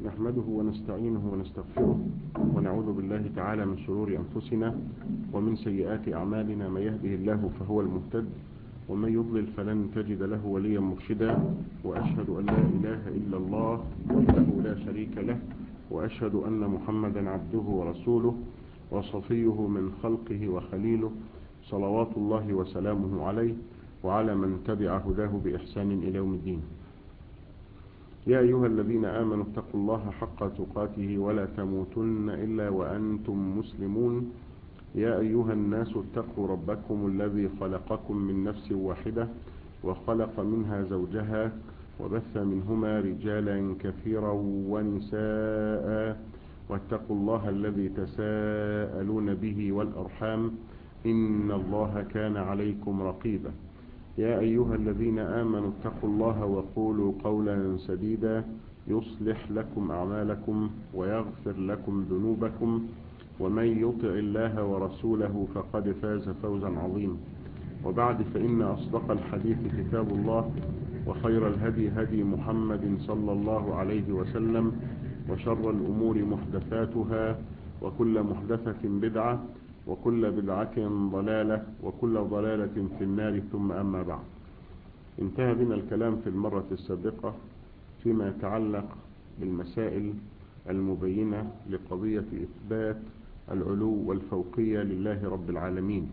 نحمده ونستعينه ونستغفره ونعوذ بالله تعالى من شرور أنفسنا ومن سيئات أعمالنا من يهده الله فهو المهتد ومن يضلل فلن تجد له وليا مرشدا وأشهد أن لا إله إلا الله وحده لا شريك له وأشهد أن محمدا عبده ورسوله وصفيه من خلقه وخليله صلوات الله وسلامه عليه وعلى من تبع هداه بإحسان إلى يوم الدين يا أيها الذين آمنوا اتقوا الله حق تقاته ولا تموتن إلا وأنتم مسلمون يا أيها الناس اتقوا ربكم الذي خلقكم من نفس واحدة وخلق منها زوجها وبث منهما رجالا كثيرا ونساء واتقوا الله الذي تساءلون به والأرحام إن الله كان عليكم رقيبا يا أيها الذين آمنوا اتقوا الله وقولوا قولا سديدا يصلح لكم أعمالكم ويغفر لكم ذنوبكم ومن يطع الله ورسوله فقد فاز فوزا عظيما وبعد فإن أصدق الحديث كتاب الله وخير الهدي هدي محمد صلى الله عليه وسلم وشر الأمور محدثاتها وكل محدثة بدعة وكل بدعة ضلالة وكل ضلالة في النار ثم أما بعد انتهى بنا الكلام في المرة السابقة فيما يتعلق بالمسائل المبينة لقضية إثبات العلو والفوقية لله رب العالمين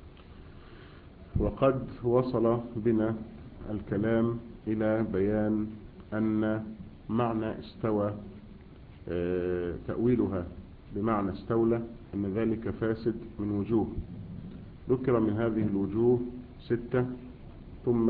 وقد وصل بنا الكلام إلى بيان أن معنى استوى تأويلها بمعنى استولى أن ذلك فاسد من وجوه ذكر من هذه الوجوه ستة ثم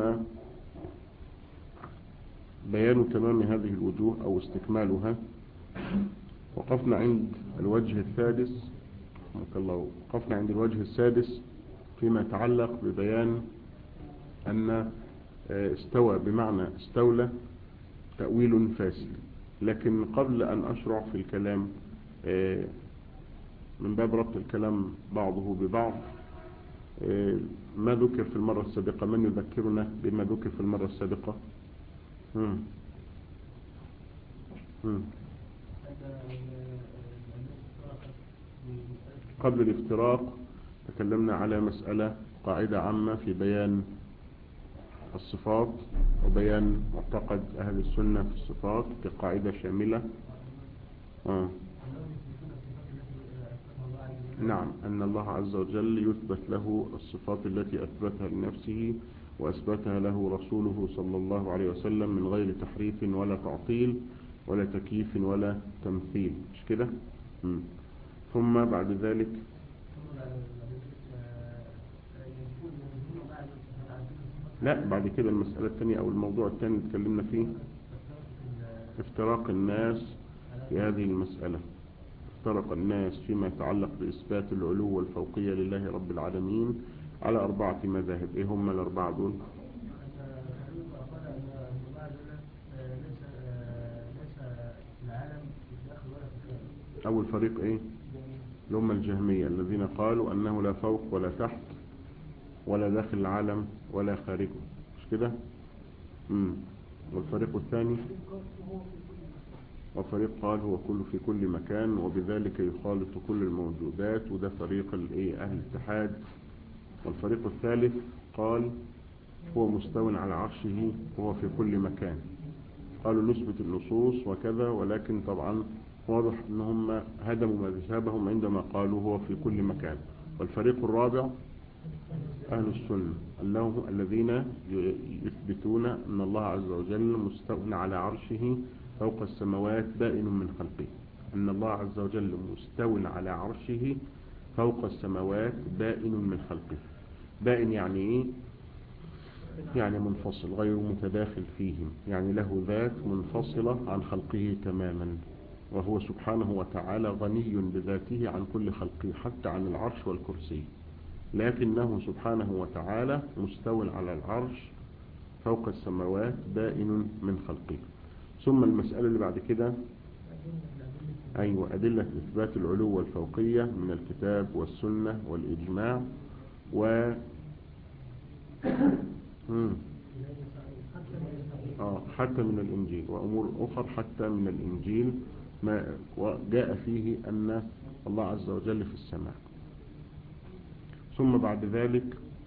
بيان تمام هذه الوجوه أو استكمالها وقفنا عند الوجه السادس الله وقفنا عند الوجه السادس فيما يتعلق ببيان أن استوى بمعنى استولى تأويل فاسد لكن قبل أن أشرع في الكلام من باب ربط الكلام بعضه ببعض ما ذكر في المرة السابقة من يذكرنا بما ذكر في المرة السابقة هم. هم. قبل الافتراق تكلمنا على مسألة قاعدة عامة في بيان الصفات وبيان معتقد أهل السنة في الصفات كقاعدة شاملة آه. نعم أن الله عز وجل يثبت له الصفات التي أثبتها لنفسه وأثبتها له رسوله صلى الله عليه وسلم من غير تحريف ولا تعطيل ولا تكييف ولا تمثيل مش كده ثم بعد ذلك لا بعد كده المسألة الثانية أو الموضوع الثاني اللي اتكلمنا فيه افتراق الناس في هذه المسألة افترق الناس فيما يتعلق بإثبات العلو والفوقية لله رب العالمين على أربعة مذاهب إيه هم الأربعة دول أول فريق إيه اللي هم الجهمية الذين قالوا أنه لا فوق ولا تحت ولا داخل العالم ولا خارجه مش كده امم والفريق الثاني وفريق قال هو كل في كل مكان وبذلك يخالط كل الموجودات وده فريق الايه اهل الاتحاد والفريق الثالث قال هو مستو على عرشه وهو في كل مكان قالوا نثبت النصوص وكذا ولكن طبعا واضح ان هم هدموا مذهبهم عندما قالوا هو في كل مكان والفريق الرابع أهل السنة اللهم الذين يثبتون أن الله عز وجل مستو على عرشه فوق السماوات بائن من خلقه أن الله عز وجل مستو على عرشه فوق السماوات بائن من خلقه بائن يعني إيه يعني منفصل غير متداخل فيهم يعني له ذات منفصلة عن خلقه تماما وهو سبحانه وتعالى غني بذاته عن كل خلقه حتى عن العرش والكرسي لكنه سبحانه وتعالى مستو على العرش فوق السماوات بائن من خلقه ثم المسألة اللي بعد كده أيوة أدلة إثبات العلو والفوقية من الكتاب والسنة والإجماع و مم. آه حتى من الإنجيل وأمور أخر حتى من الإنجيل ما جاء فيه أن الله عز وجل في السماء ثم بعد ذلك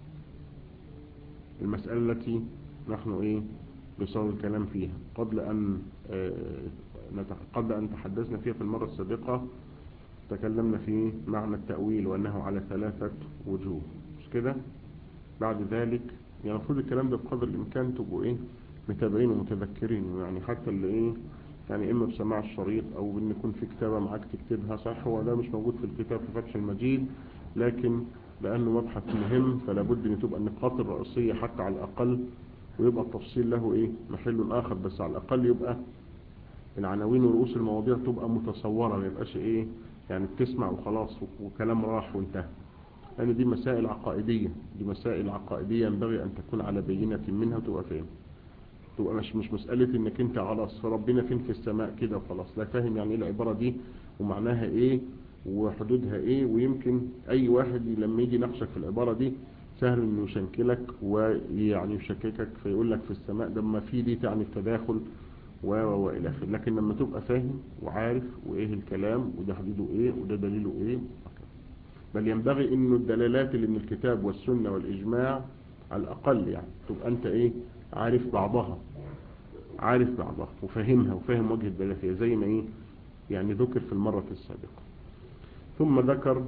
المسألة التي نحن إيه بصور الكلام فيها قبل أن قبل أن تحدثنا فيها في المرة السابقة تكلمنا في معنى التأويل وأنه على ثلاثة وجوه مش كده بعد ذلك يعني المفروض الكلام ده بقدر الإمكان تبقوا إيه متابعين ومتذكرين يعني حتى اللي إيه يعني إما بسماع الشريط أو بأن يكون في كتابة معاك تكتبها صح هو ده مش موجود في الكتاب في فتح المجيد لكن لأنه مبحث مهم فلا بد أن تبقى النقاط الرئيسية حتى على الأقل ويبقى التفصيل له إيه محل آخر بس على الأقل يبقى العناوين ورؤوس المواضيع تبقى متصورة ما يبقاش إيه يعني بتسمع وخلاص وكلام راح وانتهى لأن دي مسائل عقائدية دي مسائل عقائدية ينبغي أن تكون على بينة منها وتبقى فاهم تبقى مش مش مسألة انك انت على ربنا فين في السماء كده وخلاص لا فاهم يعني ايه العبارة دي ومعناها ايه وحدودها ايه ويمكن اي واحد لما يجي يناقشك في العبارة دي سهل انه يشنكلك ويعني يشككك فيقول لك في السماء ده ما في دي تعني التداخل و والى اخره لكن لما تبقى فاهم وعارف وايه الكلام وده حدوده ايه وده دليله ايه بل ينبغي انه الدلالات اللي من الكتاب والسنة والاجماع على الاقل يعني تبقى انت ايه عارف بعضها عارف بعضها وفهمها وفهم وجه الدلالة فيها زي ما ايه يعني ذكر في المرة السابقة ثم ذكر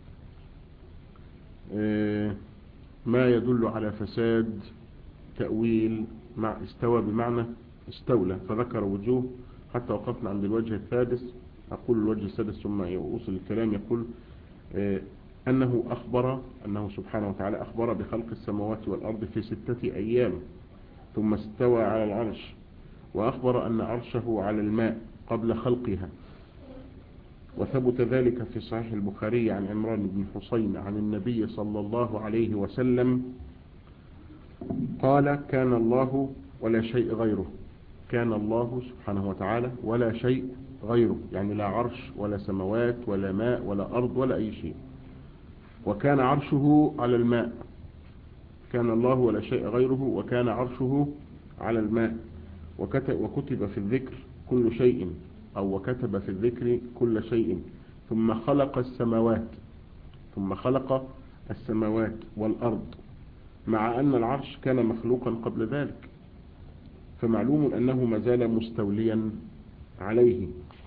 اه ما يدل على فساد تأويل مع استوى بمعنى استولى فذكر وجوه حتى وقفنا عند الوجه السادس أقول الوجه السادس ثم يوصل الكلام يقول اه أنه أخبر أنه سبحانه وتعالى أخبر بخلق السماوات والأرض في ستة أيام ثم استوى على العرش وأخبر أن عرشه على الماء قبل خلقها وثبت ذلك في صحيح البخاري عن عمران بن حسين عن النبي صلى الله عليه وسلم قال كان الله ولا شيء غيره كان الله سبحانه وتعالى ولا شيء غيره يعني لا عرش ولا سماوات ولا ماء ولا أرض ولا أي شيء وكان عرشه على الماء كان الله ولا شيء غيره وكان عرشه على الماء وكتب في الذكر كل شيء أو وكتب في الذكر كل شيء ثم خلق السماوات ثم خلق السماوات والأرض مع أن العرش كان مخلوقا قبل ذلك فمعلوم أنه ما زال مستوليا عليه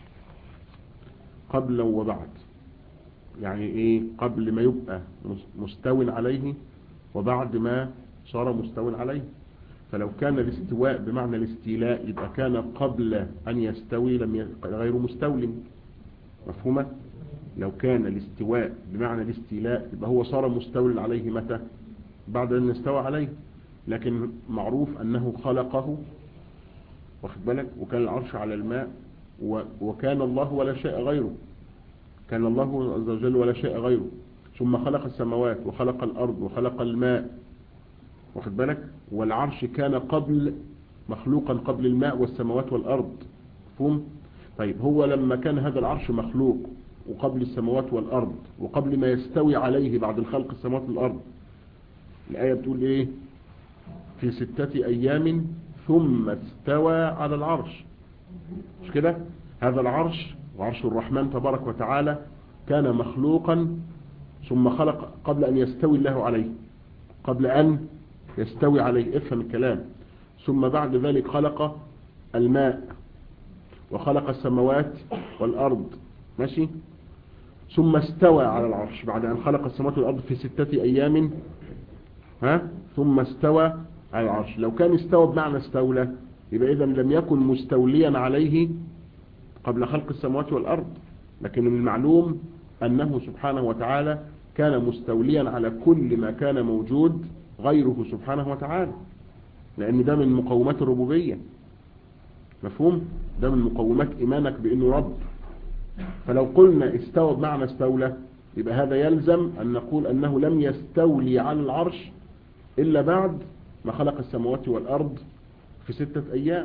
قبل وبعد يعني إيه قبل ما يبقى مستو عليه وبعد ما صار مستو عليه فلو كان الاستواء بمعنى الاستيلاء يبقى كان قبل أن يستوي لم ي... غير مستول مفهومة لو كان الاستواء بمعنى الاستيلاء يبقى هو صار مستول عليه متى بعد أن استوى عليه لكن معروف أنه خلقه واخد بالك وكان العرش على الماء و... وكان الله ولا شيء غيره كان الله عز وجل ولا شيء غيره ثم خلق السماوات وخلق الأرض وخلق الماء واخد بالك والعرش كان قبل مخلوقا قبل الماء والسماوات والأرض مفهوم طيب هو لما كان هذا العرش مخلوق وقبل السماوات والأرض وقبل ما يستوي عليه بعد الخلق السماوات والأرض الآية بتقول ايه في ستة أيام ثم استوى على العرش مش كده هذا العرش وعرش الرحمن تبارك وتعالى كان مخلوقا ثم خلق قبل أن يستوي الله عليه قبل أن يستوي عليه افهم الكلام ثم بعد ذلك خلق الماء وخلق السماوات والأرض ماشي ثم استوى على العرش بعد أن خلق السماوات والأرض في ستة أيام ها ثم استوى على العرش لو كان استوى بمعنى استولى يبقى إذا لم يكن مستوليا عليه قبل خلق السماوات والأرض لكن من المعلوم أنه سبحانه وتعالى كان مستوليا على كل ما كان موجود غيره سبحانه وتعالى لأن ده من مقومات الربوبية مفهوم ده من مقومات إيمانك بأنه رب فلو قلنا استوى بمعنى استولى يبقى هذا يلزم أن نقول أنه لم يستولي على العرش إلا بعد ما خلق السماوات والأرض في ستة أيام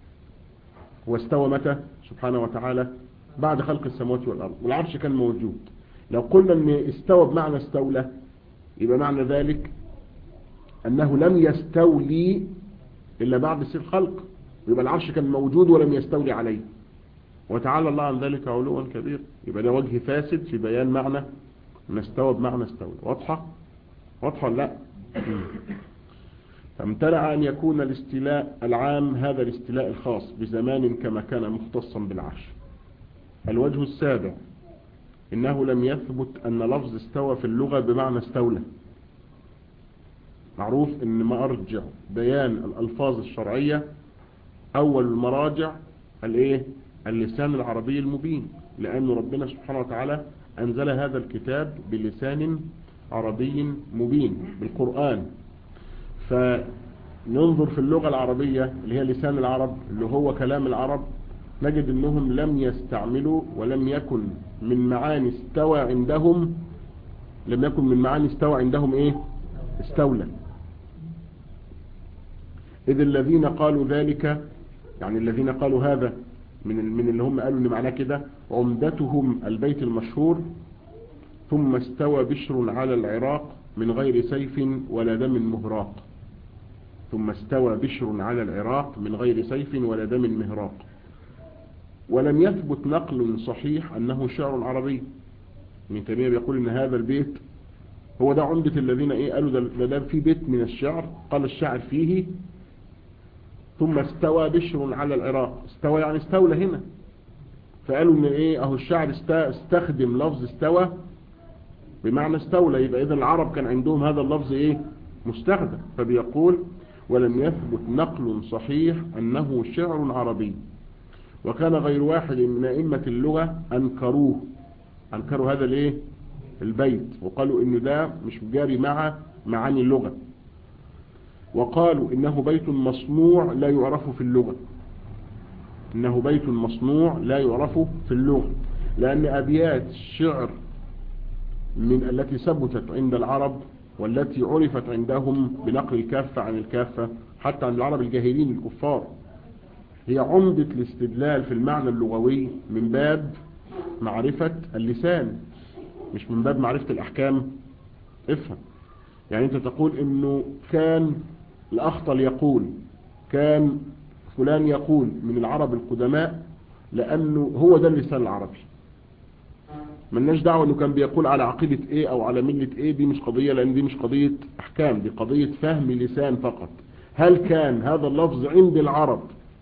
واستوى متى سبحانه وتعالى بعد خلق السماوات والأرض والعرش كان موجود لو قلنا أن استوى بمعنى استولى يبقى معنى ذلك أنه لم يستولي إلا بعد سير الخلق ويبقى العرش كان موجود ولم يستولي عليه وتعالى الله عن ذلك علوا كبير يبقى ده وجه فاسد في بيان معنى ما استوى بمعنى استولى واضحة واضحة ولا لا فامتنع أن يكون الاستيلاء العام هذا الاستيلاء الخاص بزمان كما كان مختصا بالعرش الوجه السابع إنه لم يثبت أن لفظ استوى في اللغة بمعنى استولى معروف أن مرجع بيان الألفاظ الشرعية أول المراجع الايه اللسان العربي المبين لأن ربنا سبحانه وتعالى أنزل هذا الكتاب بلسان عربي مبين بالقرآن فننظر في اللغة العربية اللي هي لسان العرب اللي هو كلام العرب نجد أنهم لم يستعملوا ولم يكن من معاني استوى عندهم لم يكن من معاني استوى عندهم ايه استولى إذ الذين قالوا ذلك يعني الذين قالوا هذا من من اللي هم قالوا ان معناه كده عمدتهم البيت المشهور ثم استوى بشر على العراق من غير سيف ولا دم مهراق ثم استوى بشر على العراق من غير سيف ولا دم مهراق ولم يثبت نقل صحيح أنه شعر عربي ابن تيمية بيقول ان هذا البيت هو ده عمدة الذين ايه قالوا ده, ده في بيت من الشعر قال الشاعر فيه ثم استوى بشر على العراق استوى يعني استولى هنا فقالوا ان ايه اهو الشاعر استخدم لفظ استوى بمعنى استولى يبقى اذا العرب كان عندهم هذا اللفظ ايه مستخدم فبيقول ولم يثبت نقل صحيح انه شعر عربي وكان غير واحد من ائمة اللغة انكروه انكروا هذا الايه البيت وقالوا انه ده مش جاري مع معاني اللغة وقالوا إنه بيت مصنوع لا يعرف في اللغة إنه بيت مصنوع لا يعرف في اللغة لأن أبيات الشعر من التي ثبتت عند العرب والتي عرفت عندهم بنقل الكافة عن الكافة حتى عن العرب الجاهلين الكفار هي عمدة الاستدلال في المعنى اللغوي من باب معرفة اللسان مش من باب معرفة الأحكام افهم يعني انت تقول انه كان الأخطل يقول كان فلان يقول من العرب القدماء لأنه هو ده اللسان العربي ملناش دعوة انه كان بيقول على عقيدة ايه او على ملة ايه دي مش قضية لان دي مش قضية احكام دي قضية فهم لسان فقط هل كان هذا اللفظ عند العرب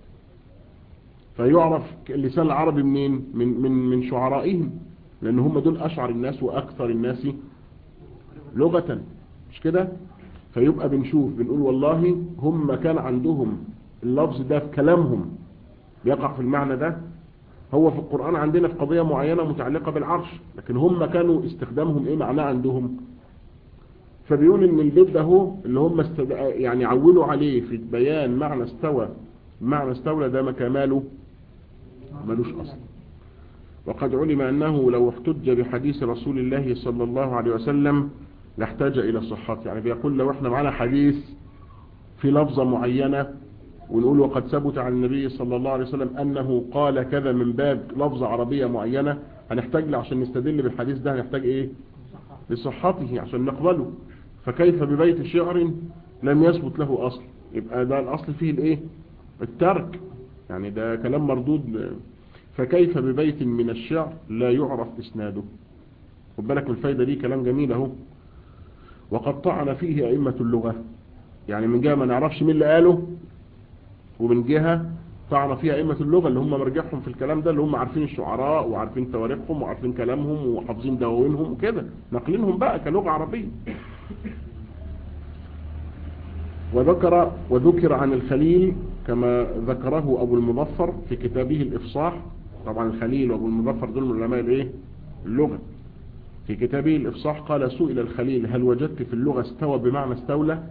فيعرف اللسان العربي منين من, من, من شعرائهم لان هم دول اشعر الناس واكثر الناس لغة مش كده فيبقى بنشوف بنقول والله هم كان عندهم اللفظ ده في كلامهم بيقع في المعنى ده هو في القرآن عندنا في قضية معينة متعلقة بالعرش لكن هم كانوا استخدامهم ايه معناه عندهم فبيقول ان البيت ده هو اللي هم استد... يعني عولوا عليه في بيان معنى استوى معنى استولى ده ما كماله ملوش اصل وقد علم انه لو احتج بحديث رسول الله صلى الله عليه وسلم لاحتاج الى صحته يعني بيقول لو احنا معنا حديث في لفظة معينة ونقول وقد ثبت عن النبي صلى الله عليه وسلم انه قال كذا من باب لفظة عربية معينة هنحتاج له عشان نستدل بالحديث ده هنحتاج ايه لصحته عشان نقبله فكيف ببيت شعر لم يثبت له اصل يبقى ده الاصل فيه الايه الترك يعني ده كلام مردود فكيف ببيت من الشعر لا يعرف اسناده خد بالك من الفايدة دي كلام جميل اهو وقد طعن فيه أئمة اللغة يعني من جهة ما نعرفش مين اللي قاله ومن جهة طعن فيها أئمة اللغة اللي هم مرجعهم في الكلام ده اللي هم عارفين الشعراء وعارفين تواريخهم وعارفين كلامهم وحافظين دواوينهم وكده نقلينهم بقى كلغة عربية وذكر وذكر عن الخليل كما ذكره أبو المظفر في كتابه الإفصاح طبعا الخليل وأبو المظفر دول من علماء الايه اللغة في كتابه الإفصاح قال سئل الخليل هل وجدت في اللغة استوى بمعنى استولى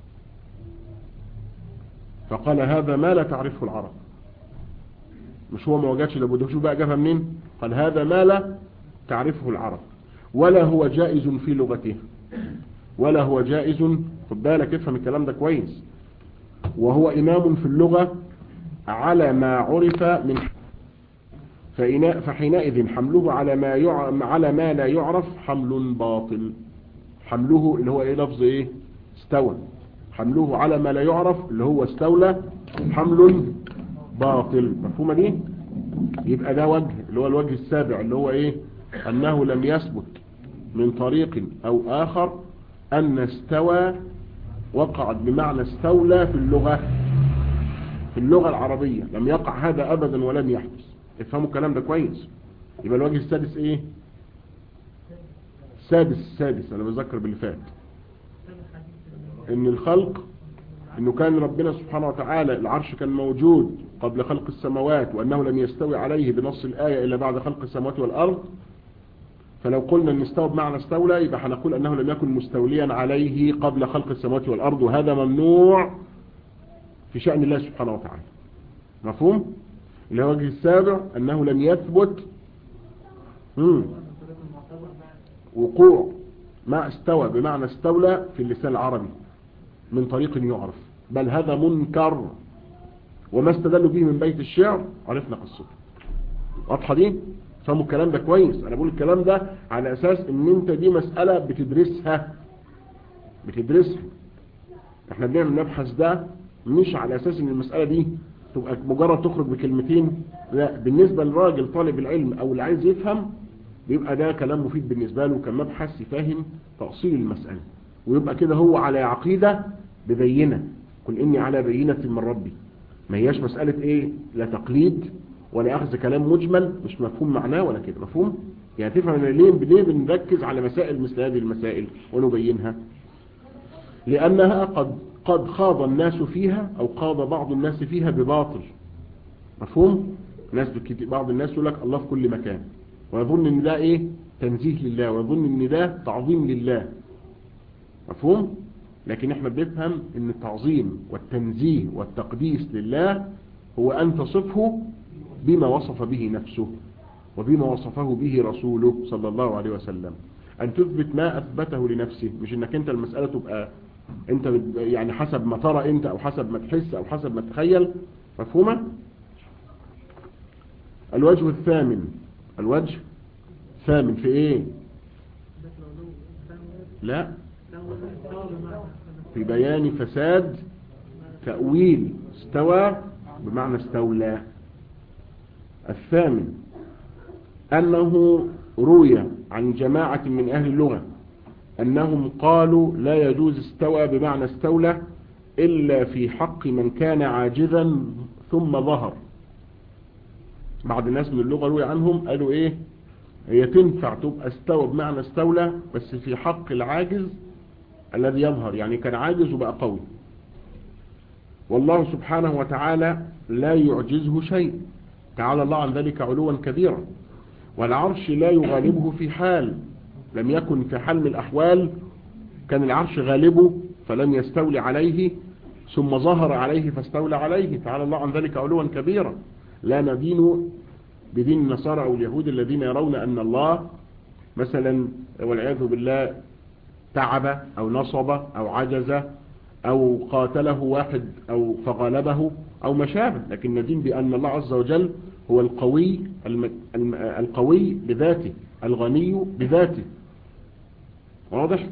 فقال هذا ما لا تعرفه العرب مش هو ما وجدش لابد شو بقى جابها منين قال هذا ما لا تعرفه العرب ولا هو جائز في لغته ولا هو جائز خد بالك افهم الكلام ده كويس وهو إمام في اللغة على ما عرف من فحينئذ حمله على ما يع... على ما لا يعرف حمل باطل حمله اللي هو ايه لفظ ايه استوى حمله على ما لا يعرف اللي هو استولى حمل باطل مفهومة دي يبقى ده وجه اللي هو الوجه السابع اللي هو ايه انه لم يثبت من طريق او اخر ان استوى وقعت بمعنى استولى في اللغة في اللغة العربية لم يقع هذا ابدا ولم يحدث افهموا الكلام ده كويس يبقى الوجه السادس ايه السادس السادس انا بذكر باللي فات ان الخلق انه كان ربنا سبحانه وتعالى العرش كان موجود قبل خلق السماوات وانه لم يستوي عليه بنص الآية الا بعد خلق السماوات والارض فلو قلنا ان استوى بمعنى استولى يبقى هنقول انه لم يكن مستوليا عليه قبل خلق السماوات والارض وهذا ممنوع في شأن الله سبحانه وتعالى مفهوم اللي هو وجه السابع انه لم يثبت مم. وقوع ما استوى بمعنى استولى في اللسان العربي من طريق يعرف بل هذا منكر وما استدلوا به من بيت الشعر عرفنا قصته واضحه دي فهموا الكلام ده كويس انا بقول الكلام ده على اساس ان انت دي مسألة بتدرسها بتدرسها احنا بنعمل نبحث ده مش على اساس ان المسألة دي تبقى مجرد تخرج بكلمتين لا بالنسبة للراجل طالب العلم او اللي عايز يفهم بيبقى ده كلام مفيد بالنسبة له كمبحث يفهم تأصيل المسألة ويبقى كده هو على عقيدة ببينة قل إني على بينة من ربي ما هياش مسألة إيه لا تقليد ولا أخذ كلام مجمل مش مفهوم معناه ولا كده مفهوم يعني تفهم ليه ليه بنركز على مسائل مثل هذه المسائل ونبينها لأنها قد قد خاض الناس فيها أو خاض بعض الناس فيها بباطل مفهوم ناس بعض الناس يقول لك الله في كل مكان ويظن ان ده ايه تنزيه لله ويظن ان ده تعظيم لله مفهوم لكن احنا بنفهم ان التعظيم والتنزيه والتقديس لله هو ان تصفه بما وصف به نفسه وبما وصفه به رسوله صلى الله عليه وسلم ان تثبت ما اثبته لنفسه مش انك انت المسألة تبقى انت يعني حسب ما ترى انت او حسب ما تحس او حسب ما تخيل مفهومة الوجه الثامن الوجه ثامن في ايه لا في بيان فساد تأويل استوى بمعنى استولى الثامن أنه روي عن جماعة من أهل اللغة أنهم قالوا لا يجوز استوى بمعنى استولى إلا في حق من كان عاجزا ثم ظهر بعض الناس من اللغة روي عنهم قالوا ايه هي تنفع تبقى استوى بمعنى استولى بس في حق العاجز الذي يظهر يعني كان عاجز وبقى قوي والله سبحانه وتعالى لا يعجزه شيء تعالى الله عن ذلك علوا كبيرا والعرش لا يغالبه في حال لم يكن في حال من الأحوال كان العرش غالبه فلم يستولي عليه ثم ظهر عليه فاستولى عليه تعالى الله عن ذلك علوا كبيرا لا ندين بدين النصارى أو اليهود الذين يرون أن الله مثلا والعياذ بالله تعب أو نصب أو عجز أو قاتله واحد أو فغلبه أو ما شابه لكن ندين بأن الله عز وجل هو القوي الم... الم... القوي بذاته الغني بذاته واضح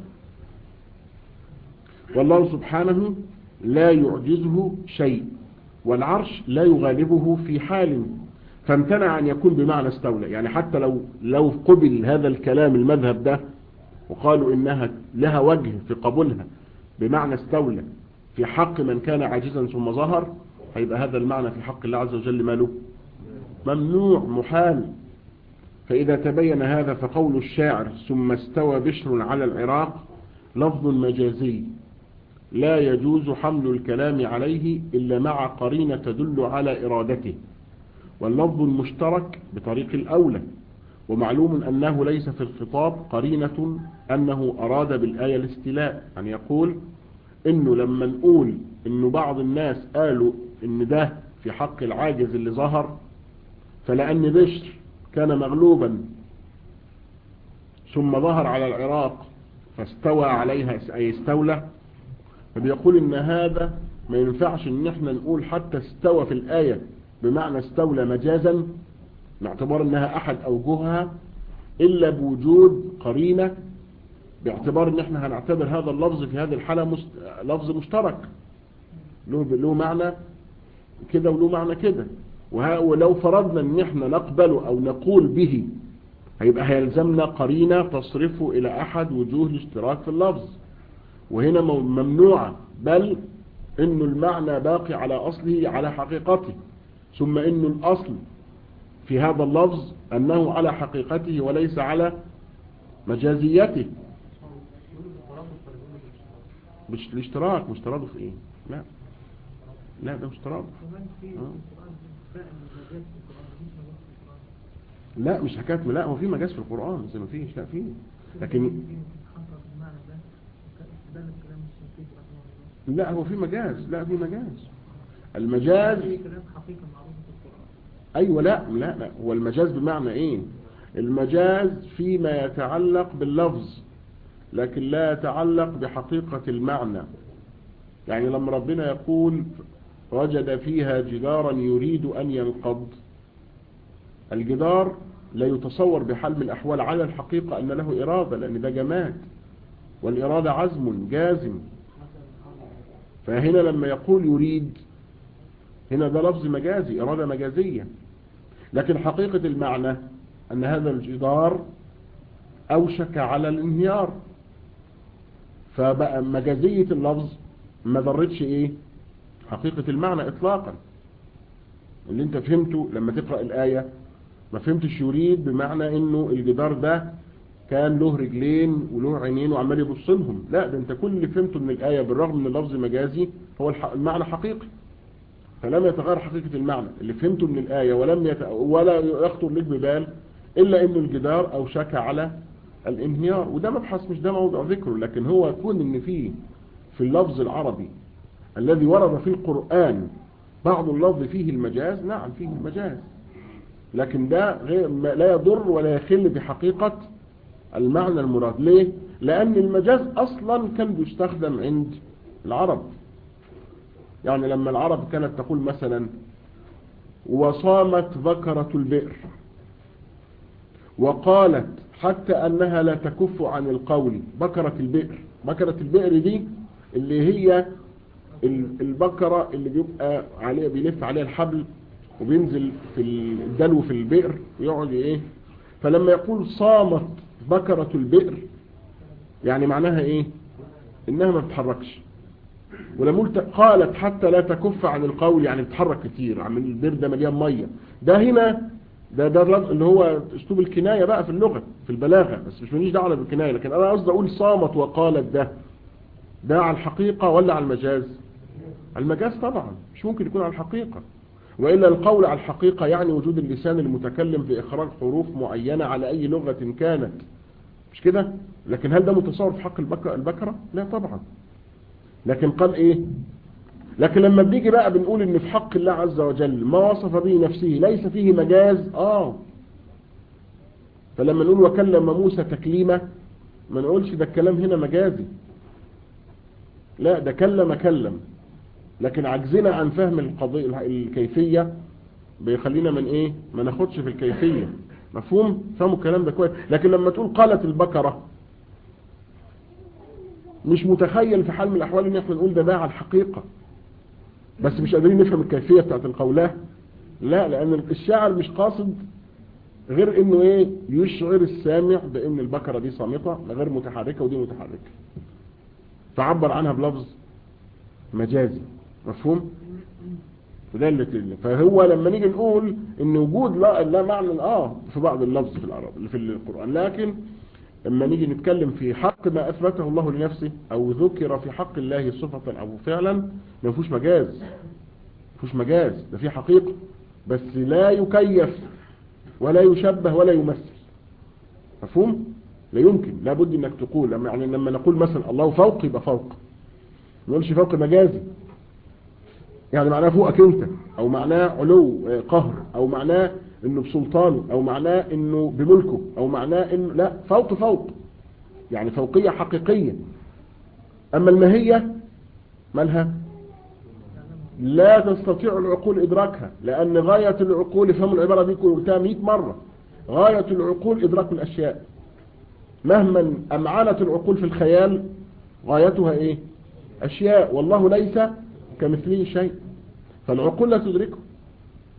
والله سبحانه لا يعجزه شيء والعرش لا يغالبه في حال فامتنع أن يكون بمعنى استولى يعني حتى لو لو قبل هذا الكلام المذهب ده وقالوا إنها لها وجه في قبولها بمعنى استولى في حق من كان عاجزا ثم ظهر هيبقى هذا المعنى في حق الله عز وجل ماله ممنوع محال فإذا تبين هذا فقول الشاعر ثم استوى بشر على العراق لفظ مجازي لا يجوز حمل الكلام عليه إلا مع قرينة تدل على إرادته واللفظ المشترك بطريق الأولى ومعلوم أنه ليس في الخطاب قرينة أنه أراد بالآية الاستلاء يعني يقول إنه لما نقول إنه بعض الناس قالوا إن ده في حق العاجز اللي ظهر فلأن بشر كان مغلوبا ثم ظهر على العراق فاستوى عليها أي استولى فبيقول إن هذا ما ينفعش إن احنا نقول حتى استوى في الآية بمعنى استولى مجازا باعتبار انها احد اوجهها الا بوجود قرينة باعتبار ان احنا هنعتبر هذا اللفظ في هذه الحالة مست... لفظ مشترك له له معنى كده وله معنى كده وه- ولو فرضنا ان احنا نقبله او نقول به هيبقى هيلزمنا قرينة تصرفه الى احد وجوه الاشتراك في اللفظ وهنا مم- ممنوعة بل انه المعنى باقي على اصله على حقيقته ثم انه الاصل في هذا اللفظ انه على حقيقته وليس على مجازيته مش الاشتراك مش ترادف في ايه لا لا ده مش ترادف كمان في آه. القرآن فاء المجاز في القرآن مفيش مجاز في القرآن لا مش حكايه لا هو في مجاز في القران بس ما فيش لا في لكن حصل المعنى ده ده الكلام الشنقيطي رحمه الله لا هو في مجاز لا في مجاز المجاز في كلام حقيقة معروفة في القرآن ايوه لا لا لا هو المجاز بمعنى ايه المجاز فيما يتعلق باللفظ لكن لا يتعلق بحقيقة المعنى يعني لما ربنا يقول وجد فيها جدارا يريد أن ينقض الجدار لا يتصور بحال من الأحوال على الحقيقة أن له إرادة لأن ده جماد والإرادة عزم جازم فهنا لما يقول يريد هنا ده لفظ مجازي إرادة مجازية لكن حقيقة المعنى أن هذا الجدار أوشك على الانهيار فبقى مجازية اللفظ ما ضرتش إيه حقيقة المعنى إطلاقا اللي انت فهمته لما تقرأ الآية ما فهمتش يريد بمعنى انه الجدار ده كان له رجلين وله عينين وعمال يبص لهم لا ده انت كل اللي فهمته من الآية بالرغم من اللفظ مجازي هو الح- المعنى حقيقي فلم يتغير حقيقة المعنى اللي فهمته من الآية ولم يت... ولا يخطر لك ببال إلا إن الجدار أوشك على الانهيار وده مبحث مش ده موضوع ذكره لكن هو يكون إن فيه في اللفظ العربي الذي ورد في القرآن بعض اللفظ فيه المجاز نعم فيه المجاز لكن ده غير ما- لا يضر ولا يخل بحقيقة المعنى المراد ليه؟ لأن المجاز أصلا كان بيستخدم عند العرب يعني لما العرب كانت تقول مثلا وصامت ذكرة البئر وقالت حتى أنها لا تكف عن القول بكرة البئر بكرة البئر دي اللي هي ال- البكرة اللي بيبقى عليها بيلف عليها الحبل وبينزل في الدلو في البئر ويقعد ايه فلما يقول صامت بكرة البئر يعني معناها ايه انها ما بتتحركش ولما قلت قالت حتى لا تكف عن القول يعني بتتحرك كتير عم البئر ده مليان ميه ده هنا ده ده اللفظ اللي هو اسلوب الكنايه بقى في اللغه في البلاغه بس مش ماليش دعوه بالكنايه لكن انا قصدي اقول صامت وقالت ده ده على الحقيقه ولا على المجاز المجاز طبعا مش ممكن يكون على الحقيقه والا القول على الحقيقه يعني وجود اللسان المتكلم باخراج حروف معينه على اي لغه كانت مش كده لكن هل ده متصور في حق البك- البكره لا طبعا لكن قال ايه لكن لما بنيجي بقى بنقول ان في حق الله عز وجل ما وصف به نفسه ليس فيه مجاز اه فلما نقول وكلم موسى تكليما ما نقولش ده الكلام هنا مجازي لا ده كلم كلم لكن عجزنا عن فهم القضية الكيفية بيخلينا من ايه ما ناخدش في الكيفية مفهوم فهموا الكلام ده كويس لكن لما تقول قالت البكرة مش متخيل في حال من الاحوال ان احنا نقول ده ده على الحقيقة بس مش قادرين نفهم الكيفية بتاعت القولة لا لان الشاعر مش قاصد غير انه ايه يشعر السامع بان البكرة دي صامتة غير متحركة ودي متحركة فعبر عنها بلفظ مجازي مفهوم وده اللي اللي- فهو لما نيجي نقول ان وجود لا لا معنى اه في بعض اللفظ في العرب في القرآن لكن لما نيجي نتكلم في حق ما اثبته الله لنفسه او ذكر في حق الله صفة او فعلا ما فيهوش مجاز ما فيهوش مجاز ده في حقيقة بس لا يكيف ولا يشبه ولا يمثل مفهوم لا يمكن لابد انك تقول لما يعني لما نقول مثلا الله فوق يبقى فوق ما نقولش فوق مجازي يعني معناه فوقك انت او معناه علو آه، قهر او معناه انه بسلطانه او معناه انه بملكه او معناه انه لا فوق فوق يعني فوقية حقيقية اما الماهية مالها لا تستطيع العقول ادراكها لان غاية العقول فهم العبارة دي قلتها 100 مرة غاية العقول ادراك الاشياء مهما امعنت العقول في الخيال غايتها ايه اشياء والله ليس كمثله شيء فالعقول لا تدركه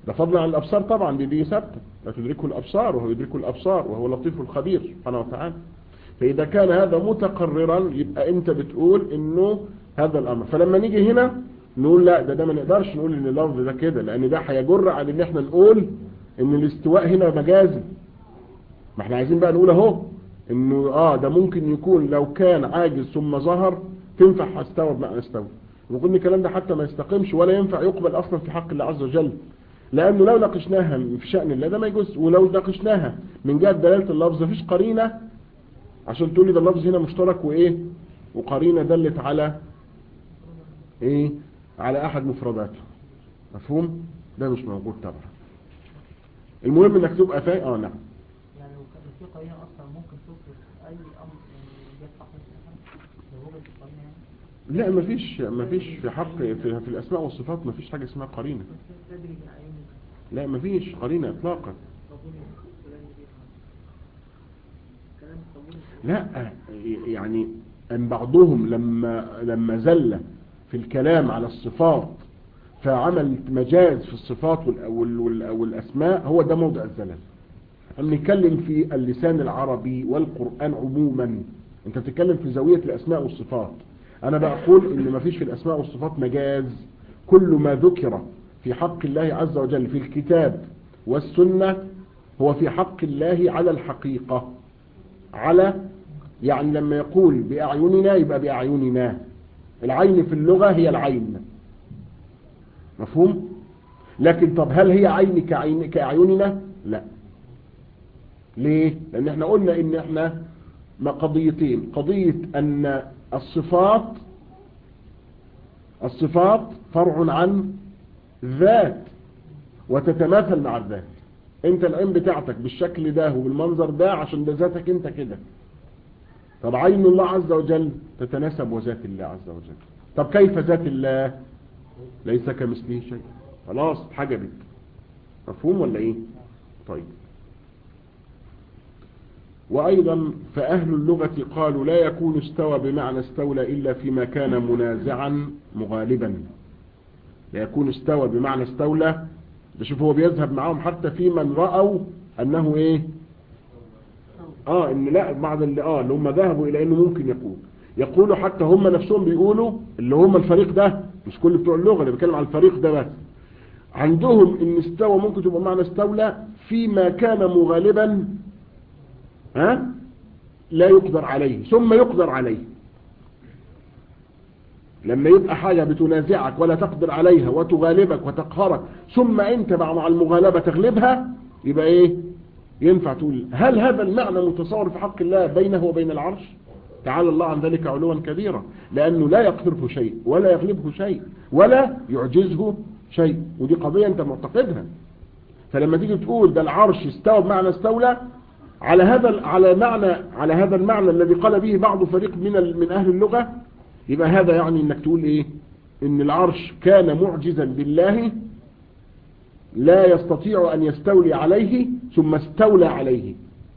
ده فضلا عن الابصار طبعا دي دي ثابته لا تدركه الابصار وهو يدركه الابصار وهو لطيف الخبير سبحانه وتعالى فاذا كان هذا متقررا يبقى انت بتقول انه هذا الامر فلما نيجي هنا نقول لا ده ده ما نقدرش نقول ان اللفظ ده كده لان ده هيجر على ان احنا نقول ان الاستواء هنا مجازي ما احنا عايزين بقى نقول اهو انه اه ده ممكن يكون لو كان عاجز ثم ظهر تنفع استوى بمعنى استوى وقلنا الكلام ده حتى ما يستقيمش ولا ينفع يقبل اصلا في حق الله عز وجل لانه لو ناقشناها في شأن الله ده ما يجوز ولو ناقشناها من جهة دلالة اللفظ مفيش قرينة عشان تقول لي ده اللفظ هنا مشترك وايه وقرينة دلت على ايه على احد مفرداته مفهوم ده مش موجود طبعا المهم انك تبقى فاهم اه نعم يعني لو كان في قرينة أصلا ممكن تفرض أي أمر يعني يفتح مثلا لو وجدت قرينة يعني لا مفيش مفيش في حق في, في الاسماء والصفات مفيش حاجة اسمها قرينة بس تدري بعينك لا مفيش قرينة اطلاقا قبول فلان بيها كلام قبول لا يعني ان بعضهم لما لما زل في الكلام على الصفات فعمل مجاز في الصفات وال- وال- وال- والاسماء هو ده موضع الزلل اما نتكلم في اللسان العربي والقرآن عموما انت بتتكلم في زاوية الاسماء والصفات انا بقول ان مفيش في الاسماء والصفات مجاز كل ما ذكر في حق الله عز وجل في الكتاب والسنة هو في حق الله على الحقيقة على يعني لما يقول بأعيننا يبقى بأعيننا العين في اللغة هي العين مفهوم لكن طب هل هي عين كعين كأعيننا لا ليه لأن احنا قلنا ان احنا ما قضيتين قضية ان الصفات الصفات فرع عن ذات وتتماثل مع الذات انت العين بتاعتك بالشكل ده وبالمنظر ده عشان ده ذاتك انت كده طب عين الله عز وجل تتناسب وذات الله عز وجل طب كيف ذات الله ليس كمثله شيء خلاص اتحجبت مفهوم ولا ايه طيب وأيضا فأهل اللغة قالوا لا يكون استوى بمعنى استولى إلا فيما كان منازعا مغالبا لا يكون استوى بمعنى استولى ده شوف هو بيذهب معاهم حتى في من رأوا أنه إيه آه إن لا بعض اللي آه اللي هم ذهبوا إلى إنه ممكن يقول يقولوا حتى هم نفسهم بيقولوا اللي هم الفريق ده مش كل بتوع اللغة اللي بيتكلم على الفريق ده بس عندهم إن استوى ممكن تبقى معنى استولى فيما كان مغالبا ها لا يقدر عليه ثم يقدر عليه لما يبقى حاجة بتنازعك ولا تقدر عليها وتغالبك وتقهرك ثم انت مع المغالبة تغلبها يبقى ايه ينفع تقول هل هذا المعنى متصور في حق الله بينه وبين العرش تعالى الله عن ذلك علوا كبيرا لأنه لا يقدره شيء ولا يغلبه شيء ولا يعجزه شيء ودي قضية انت معتقدها فلما تيجي تقول ده العرش استوى بمعنى استولى على هذا على معنى على هذا المعنى الذي قال به بعض فريق من من اهل اللغة يبقى هذا يعني انك تقول ايه ان العرش كان معجزا بالله لا يستطيع ان يستولي عليه ثم استولى عليه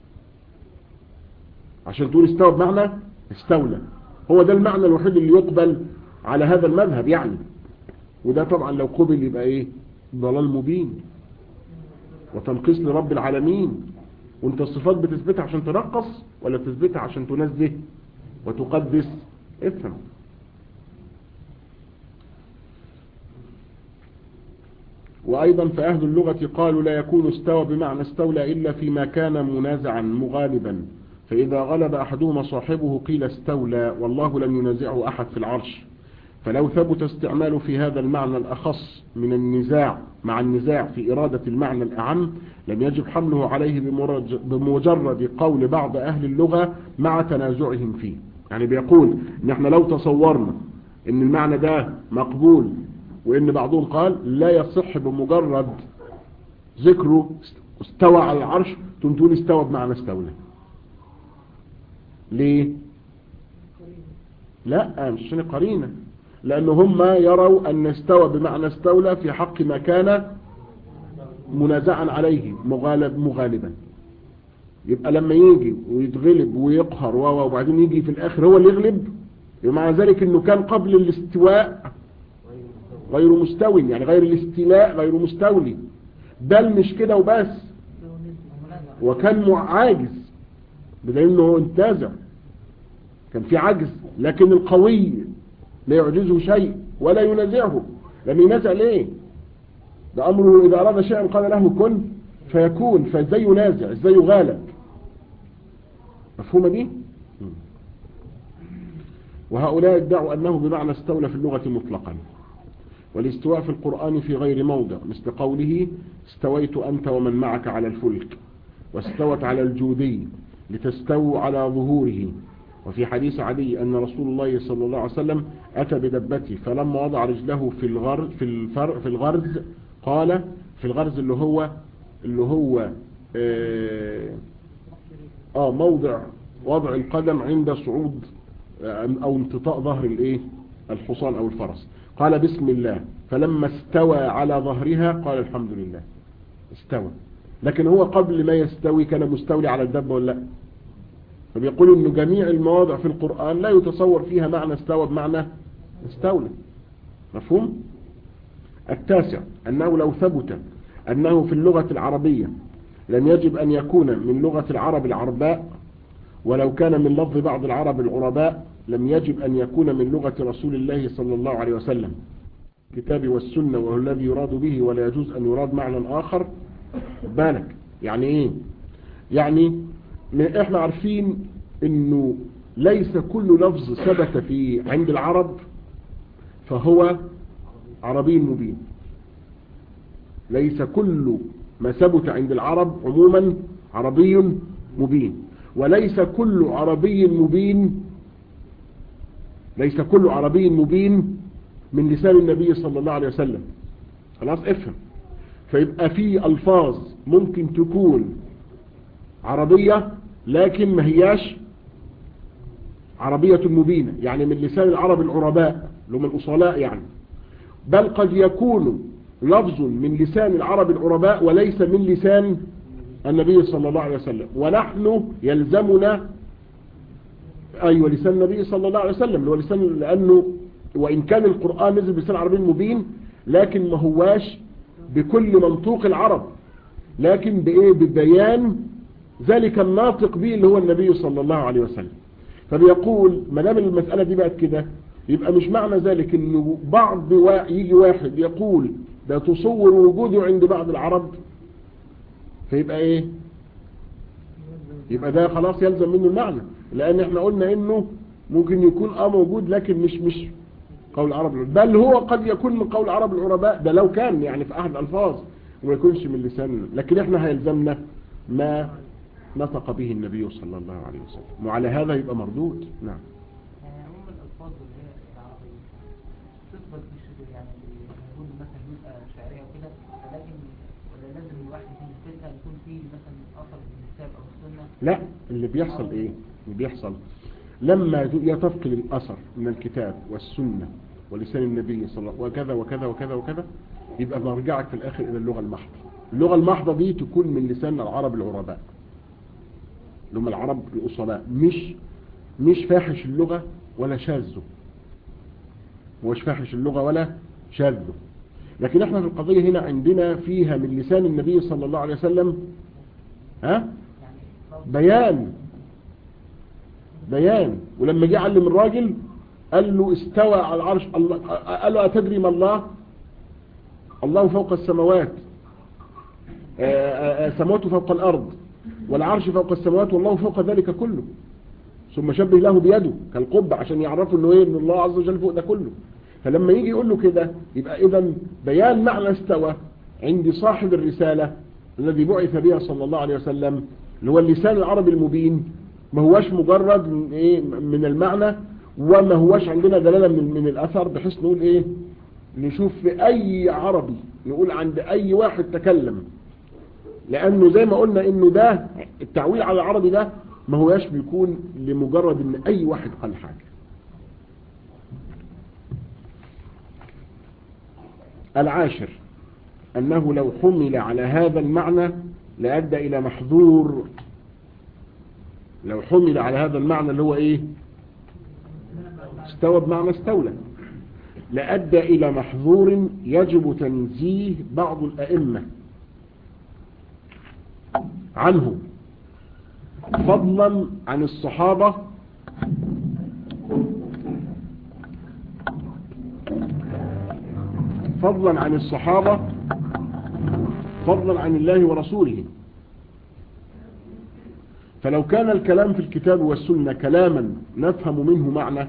عشان تقول استوى بمعنى استولى هو ده المعنى الوحيد اللي يقبل على هذا المذهب يعني وده طبعا لو قبل يبقى ايه ضلال مبين وتنقيص لرب العالمين وانت الصفات بتثبتها عشان ترقص ولا بتثبتها عشان تنزه وتقدس افهم وأيضا فأهل اللغة قالوا لا يكون استوى بمعنى استولى إلا فيما كان منازعا مغالبا فإذا غلب أحدهما صاحبه قيل استولى والله لم ينازعه أحد في العرش فلو ثبت استعماله في هذا المعنى الأخص من النزاع مع النزاع في إرادة المعنى الأعم لم يجب حمله عليه بمجرد قول بعض أهل اللغة مع تنازعهم فيه يعني بيقول ان احنا لو تصورنا ان المعنى ده مقبول وان بعضهم قال لا يصح بمجرد ذكره استوى على العرش تقول استوى بمعنى استولى ليه لا مش عشان قرينه لأن هم يروا أن استوى بمعنى استولى في حق ما كان منازعا عليه مغالب مغالبا يبقى لما يجي ويتغلب ويقهر وبعدين يجي في الآخر هو اللي يغلب مع ذلك أنه كان قبل الاستواء غير مستوي يعني غير الاستيلاء غير مستولي بل مش كده وبس وكان عاجز بدليل انه انتزع كان في عجز لكن القوي لا يعجزه شيء ولا ينازعه لم ينازع ليه ده امره اذا اراد شيئا قال له كن فيكون فازاي ينازع ازاي يغالب مفهومه دي وهؤلاء ادعوا انه بمعنى استولى في اللغه مطلقا والاستواء في القرآن في غير موضع مثل قوله استويت أنت ومن معك على الفلك واستوت على الجودي لتستووا على ظهوره وفي حديث علي أن رسول الله صلى الله عليه وسلم أتى بدبته فلما وضع رجله في الغرز في, الفر في الغرز قال في الغرز اللي هو اللي هو آه, آه موضع وضع القدم عند صعود أو انتطاء ظهر الايه الحصان أو الفرس قال بسم الله فلما استوى على ظهرها قال الحمد لله استوى لكن هو قبل ما يستوي كان مستولي على الدب ولا لا فبيقولوا ان جميع المواضع في القرآن لا يتصور فيها معنى استوى بمعنى استولى مفهوم التاسع أنه لو ثبت أنه في اللغة العربية لم يجب أن يكون من لغة العرب العرباء ولو كان من لفظ بعض العرب العرباء لم يجب أن يكون من لغة رسول الله صلى الله عليه وسلم الكتاب والسنة وهو الذي يراد به ولا يجوز أن يراد معنى آخر بالك يعني إيه يعني إحنا عارفين أنه ليس كل لفظ ثبت في عند العرب فهو عربي مبين ليس كل ما ثبت عند العرب عموما عربي مبين وليس كل عربي مبين ليس كل عربي مبين من لسان النبي صلى الله عليه وسلم خلاص افهم فيبقى في ألفاظ ممكن تكون عربية لكن ما هياش عربية مبينة يعني من لسان العرب العرباء لهم الأصلاء يعني بل قد يكون لفظ من لسان العرب العرباء وليس من لسان النبي صلى الله عليه وسلم ونحن يلزمنا أيوة لسان النبي صلى الله عليه وسلم هو لسان لأنه وإن كان القرآن نزل بلسان عربي مبين لكن ما هواش بكل منطوق العرب لكن بإيه ببيان ذلك الناطق به اللي هو النبي صلى الله عليه وسلم فبيقول ما دام المسألة دي بقت كده يبقى مش معنى ذلك انه بعض وا... يجي واحد يقول ده تصور وجوده عند بعض العرب فيبقى ايه يبقى ده خلاص يلزم منه المعنى لان احنا قلنا انه ممكن يكون اه موجود لكن مش مش قول العرب بل هو قد يكون من قول العرب العرباء ده لو كان يعني في احد الالفاظ وما يكونش من لسان لكن احنا هيلزمنا ما نطق به النبي صلى الله عليه وسلم وعلى هذا يبقى مردود نعم يعني عموم الألفاظ اللي هي العربية تثبت بالشبه يعني يقول مثلا جزء شعرية وكده لكن ولا لازم الواحد يكون يثبتها يكون فيه مثلا أثر من الكتاب أو السنة لا اللي بيحصل ايه اللي بيحصل لما تفقد الاثر من الكتاب والسنة ولسان النبي صلى الله عليه وسلم وكذا وكذا وكذا وكذا يبقى مرجعك في الاخر الى اللغة المحضة اللغة المحضة دي تكون من لسان العرب العرباء اللي هم العرب الأصلاء مش مش فاحش اللغة ولا شاذه مش فاحش اللغة ولا شاذه لكن احنا في القضية هنا عندنا فيها من لسان النبي صلى الله عليه وسلم ها يعني لفظ بيان بيان ولما جه علم الراجل قال له استوى على العرش الله قال له أتدري ما الله الله فوق السماوات آه، آه، آه، سماواته فوق الأرض والعرش فوق السماوات والله فوق ذلك كله ثم شبه له بيده كالقبة عشان يعرفوا انه ايه ان الله عز وجل فوق ده كله فلما يجي يقول له كده يبقى اذا بيان معنى استوى عند صاحب الرسالة الذي بعث بها صلى الله عليه وسلم اللي هو اللسان العربي المبين ما هواش مجرد من, إيه من المعنى وما هواش عندنا دلالة من, من الأثر بحيث نقول إيه نشوف في أي عربي نقول عند أي واحد تكلم لأنه زي ما قلنا إنه ده التعويل على العربي ده ما هواش بيكون لمجرد إن أي واحد قال حاجة العاشر أنه لو حمل على هذا المعنى لأدى إلى محظور لو حمل على هذا المعنى اللي هو إيه استوى بمعنى استولى لأدى إلى محظور يجب تنزيه بعض الأئمة عنه فضلا عن الصحابة فضلا عن الصحابة فضلا عن الله ورسوله فلو كان الكلام في الكتاب والسنة كلاما نفهم منه معنى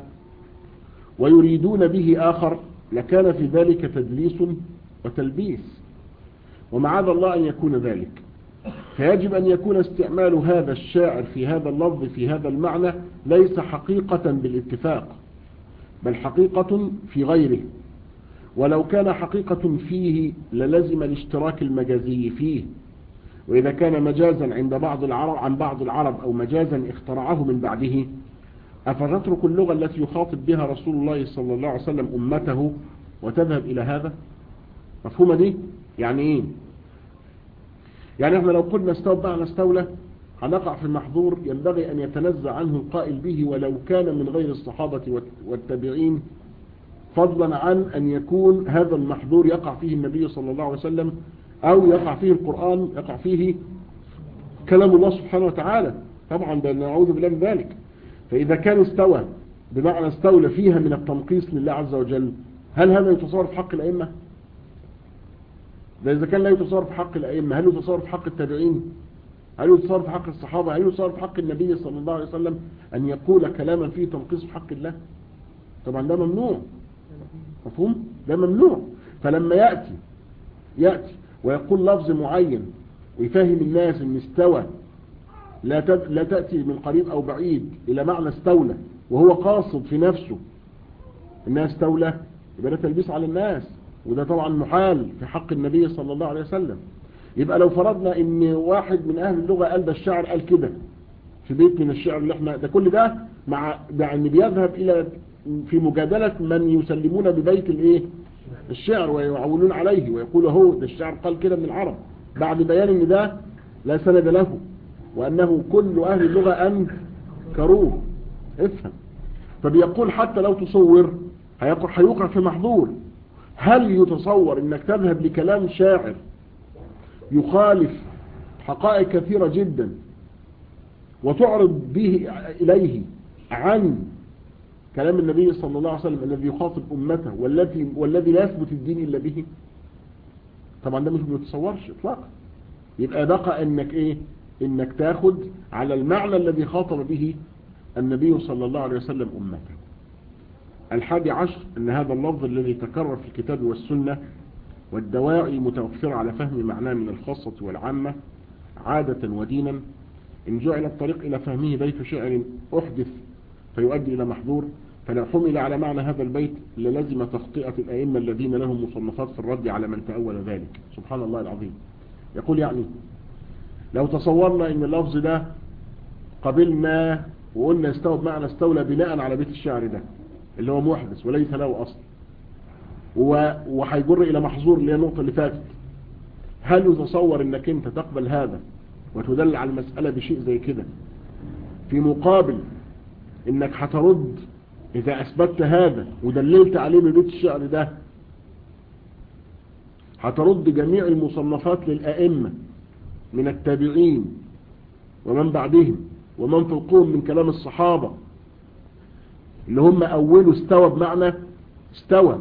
ويريدون به آخر لكان في ذلك تدليس وتلبيس ومعاذ الله أن يكون ذلك فيجب أن يكون استعمال هذا الشاعر في هذا اللفظ في هذا المعنى ليس حقيقة بالاتفاق بل حقيقة في غيره ولو كان حقيقة فيه للزم الاشتراك المجازي فيه وإذا كان مجازا عند بعض العرب عن بعض العرب أو مجازا اخترعه من بعده أفتترك اللغة التي يخاطب بها رسول الله صلى الله عليه وسلم أمته وتذهب إلى هذا مفهومة دي يعني إيه يعني احنا لو قلنا استوى معنى استولى هنقع في المحظور ينبغي أن يتنزع عنه القائل به ولو كان من غير الصحابة والتابعين فضلا عن أن يكون هذا المحظور يقع فيه النبي صلى الله عليه وسلم أو يقع فيه القرآن يقع فيه كلام الله سبحانه وتعالى طبعا ده نعوذ بالله من ذلك فإذا كان استوى بمعنى استولى فيها من التنقيص لله عز وجل هل هذا يتصور في حق الأئمة ده إذا كان لا يتصور في حق الأئمة هل يتصور في حق التابعين هل يتصور في حق الصحابة هل يتصور في حق النبي صلى الله عليه وسلم أن يقول كلاما فيه تنقيص في حق الله طبعا ده ممنوع مفهوم ده ممنوع فلما يأتي يأتي ويقول لفظ معين ويفهم الناس ان استوى لا لا تأتي من قريب او بعيد الى معنى استولى وهو قاصد في نفسه انها استولى يبقى ده تلبيس على الناس وده طبعا محال في حق النبي صلى الله عليه وسلم يبقى لو فرضنا ان واحد من اهل اللغة قال ده الشعر قال كده في بيت من الشعر اللي احنا ده كل ده مع ده ان بيذهب الى في مجادلة من يسلمون ببيت الايه الشعر ويعولون عليه ويقول هو ده الشعر قال كده من العرب بعد بيان ان ده لا سند له وانه كل اهل اللغة انكروه افهم فبيقول حتى لو تصور هيوقع في محظور هل يتصور انك تذهب لكلام شاعر يخالف حقائق كثيرة جدا وتعرض به اليه عن كلام النبي صلى الله عليه وسلم الذي يخاطب أمته والذي, والذي لا يثبت الدين إلا به طبعا ده مش بيتصورش اطلاقا يبقى بقى انك ايه انك تاخد على المعنى الذي خاطب به النبي صلى الله عليه وسلم أمته الحادي عشر ان هذا اللفظ الذي تكرر في الكتاب والسنة والدواعي متوفرة على فهم معناه من الخاصة والعامة عادة ودينا إن جعل الطريق إلى فهمه بيت شعر أحدث فيؤدي إلى محظور فلو حمل على معنى هذا البيت للزم تخطئة الأئمة الذين لهم مصنفات في الرد على من تأول ذلك سبحان الله العظيم يقول يعني لو تصورنا ان اللفظ ده قبلنا وقلنا استوى بمعنى استولى بناء على بيت الشعر ده اللي هو محدث وليس له أصل وهيجر إلى محظور اللي هي النقطة اللي فاتت هل يتصور انك انت تقبل هذا وتدل على المسألة بشيء زي كده في مقابل انك هترد اذا اثبتت هذا ودللت عليه ببيت الشعر ده هترد جميع المصنفات للأئمة من التابعين ومن بعدهم ومن فوقهم من كلام الصحابة اللي هم أولوا استوى بمعنى استوى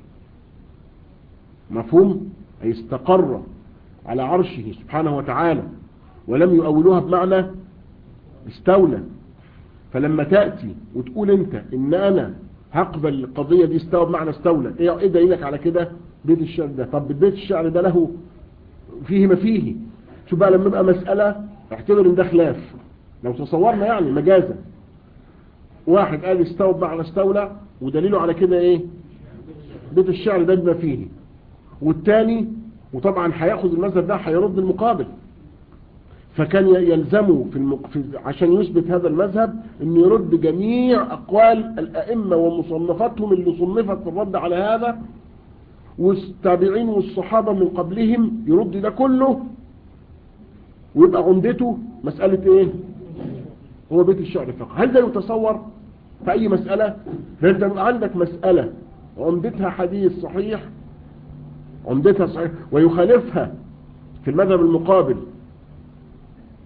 مفهوم أي استقر على عرشه سبحانه وتعالى ولم يؤولوها بمعنى استولى فلما تأتي وتقول انت ان انا هقبل القضية دي استوى بمعنى استولى ايه دليلك على كده بيت الشعر ده طب بيت الشعر ده له فيه ما فيه شوف بقى لما يبقى مسألة اعتبر ان ده خلاف لو تصورنا يعني مجازا واحد قال استوى بمعنى استولى ودليله على كده ايه بيت الشعر ده بما فيه والتاني وطبعا هياخذ المذهب ده هيرد المقابل فكان يلزمه في, المق... في عشان يثبت هذا المذهب ان يرد جميع اقوال الائمة ومصنفاتهم اللي صنفت في الرد على هذا والتابعين والصحابة من قبلهم يرد ده كله ويبقى عمدته مسألة ايه هو بيت الشعر فقط هل ده يتصور في اي مسألة فانت عندك مسألة عمدتها حديث صحيح عمدتها صحيح ويخالفها في المذهب المقابل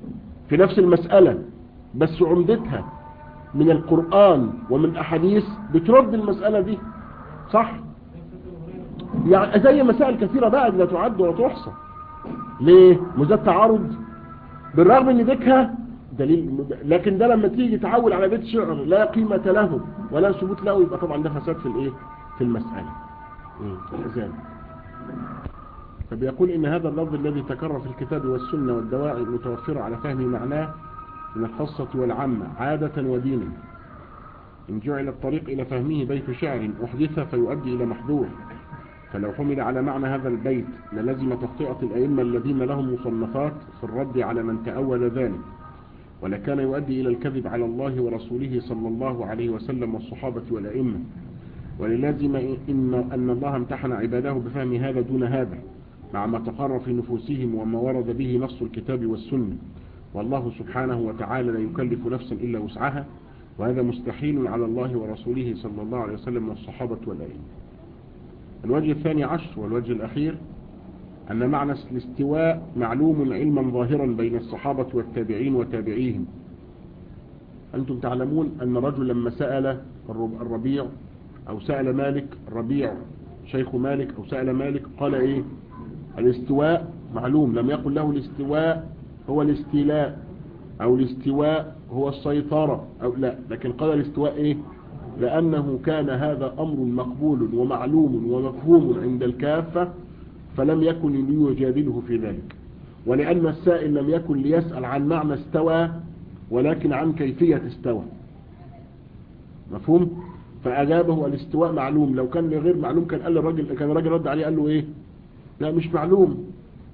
في نفس المسألة بس عمدتها من القرآن ومن أحاديث بترد المسألة دي صح يعني زي مسائل كثيرة بقى لا تعد ولا تحصى ليه مزاد تعارض بالرغم ان ذكها دليل لكن ده لما تيجي تعول على بيت شعر لا قيمة له ولا ثبوت له يبقى طبعا ده فساد في الايه في المسألة الإزالة فبيقول ان هذا اللفظ الذي تكرر في الكتاب والسنة والدواعي المتوفرة على فهم معناه من الخاصة والعامة عادة ودينا إن جعل الطريق إلى فهمه بيت شعر أحدث فيؤدي إلى محظور فلو حمل على معنى هذا البيت للزم تخطئة الأئمة الذين لهم مصنفات في الرد على من تأول ذلك ولكان يؤدي إلى الكذب على الله ورسوله صلى الله عليه وسلم والصحابة والأئمة وللازم إن, أن الله امتحن عباده بفهم هذا دون هذا مع ما تقرر في نفوسهم وما ورد به نص الكتاب والسنة والله سبحانه وتعالى لا يكلف نفسا إلا وسعها وهذا مستحيل على الله ورسوله صلى الله عليه وسلم والصحابة والأئمة الوجه الثاني عشر والوجه الأخير أن معنى الاستواء معلوم علما ظاهرا بين الصحابة والتابعين وتابعيهم أنتم تعلمون أن رجل لما سأل الربيع أو سأل مالك الربيع شيخ مالك أو سأل مالك قال إيه الاستواء معلوم لم يقل له الاستواء هو الاستيلاء أو الاستواء هو السيطرة أو لا لكن قال الاستواء إيه لأنه كان هذا أمر مقبول ومعلوم ومفهوم عند الكافة فلم يكن ليجادله في ذلك ولأن السائل لم يكن ليسأل عن معنى استوى ولكن عن كيفية استوى مفهوم فأجابه الاستواء معلوم لو كان غير معلوم كان قال الراجل كان الراجل رد عليه قال له ايه لا مش معلوم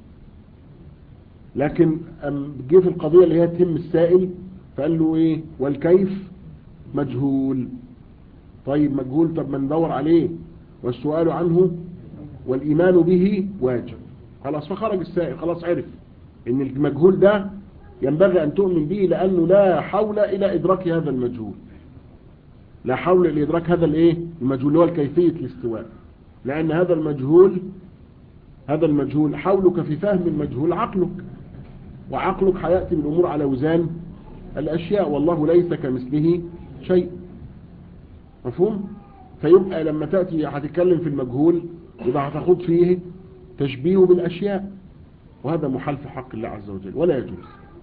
لكن جه في القضية اللي هي تهم السائل فقال له ايه والكيف مجهول طيب مجهول طب ما ندور عليه والسؤال عنه والإيمان به واجب خلاص فخرج السائل خلاص عرف ان المجهول ده ينبغي أن تؤمن به لأنه لا حول إلى إدراك هذا المجهول لا حول إلى إدراك هذا الإيه المجهول هو الكيفية الاستواء لأن هذا المجهول هذا المجهول حولك في فهم المجهول عقلك وعقلك حيأتي بالأمور على وزان الأشياء والله ليس كمثله شيء مفهوم فيبقى لما تأتي هتتكلم في المجهول يبقى هتاخد فيه تشبيه بالأشياء وهذا محال في حق الله عز وجل ولا يجوز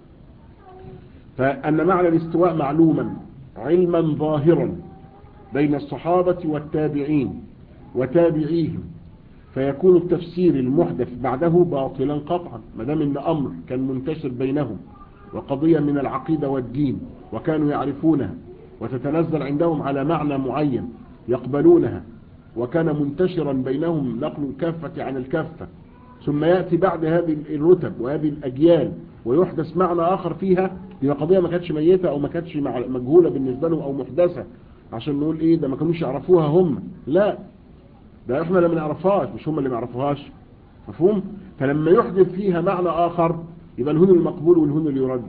فأن معنى الاستواء معلوما علما ظاهرا بين الصحابة والتابعين وتابعيهم فيكون التفسير المحدث بعده باطلا قطعا ما دام ان امر كان منتشر بينهم وقضية من العقيدة والدين وكانوا يعرفونها وتتنزل عندهم على معنى معين يقبلونها وكان منتشرا بينهم نقل الكافة عن الكافة ثم يأتي بعد هذه الرتب وهذه الأجيال ويحدث معنى آخر فيها دي قضية ما كانتش ميتة أو ما كانتش مجهولة بالنسبة لهم أو محدثة عشان نقول إيه ده ما كانوش يعرفوها هم لا ده إحنا اللي ما نعرفهاش مش هم اللي ما يعرفوهاش مفهوم فلما يحدث فيها معنى آخر يبقى الهون المقبول والهون اللي يرد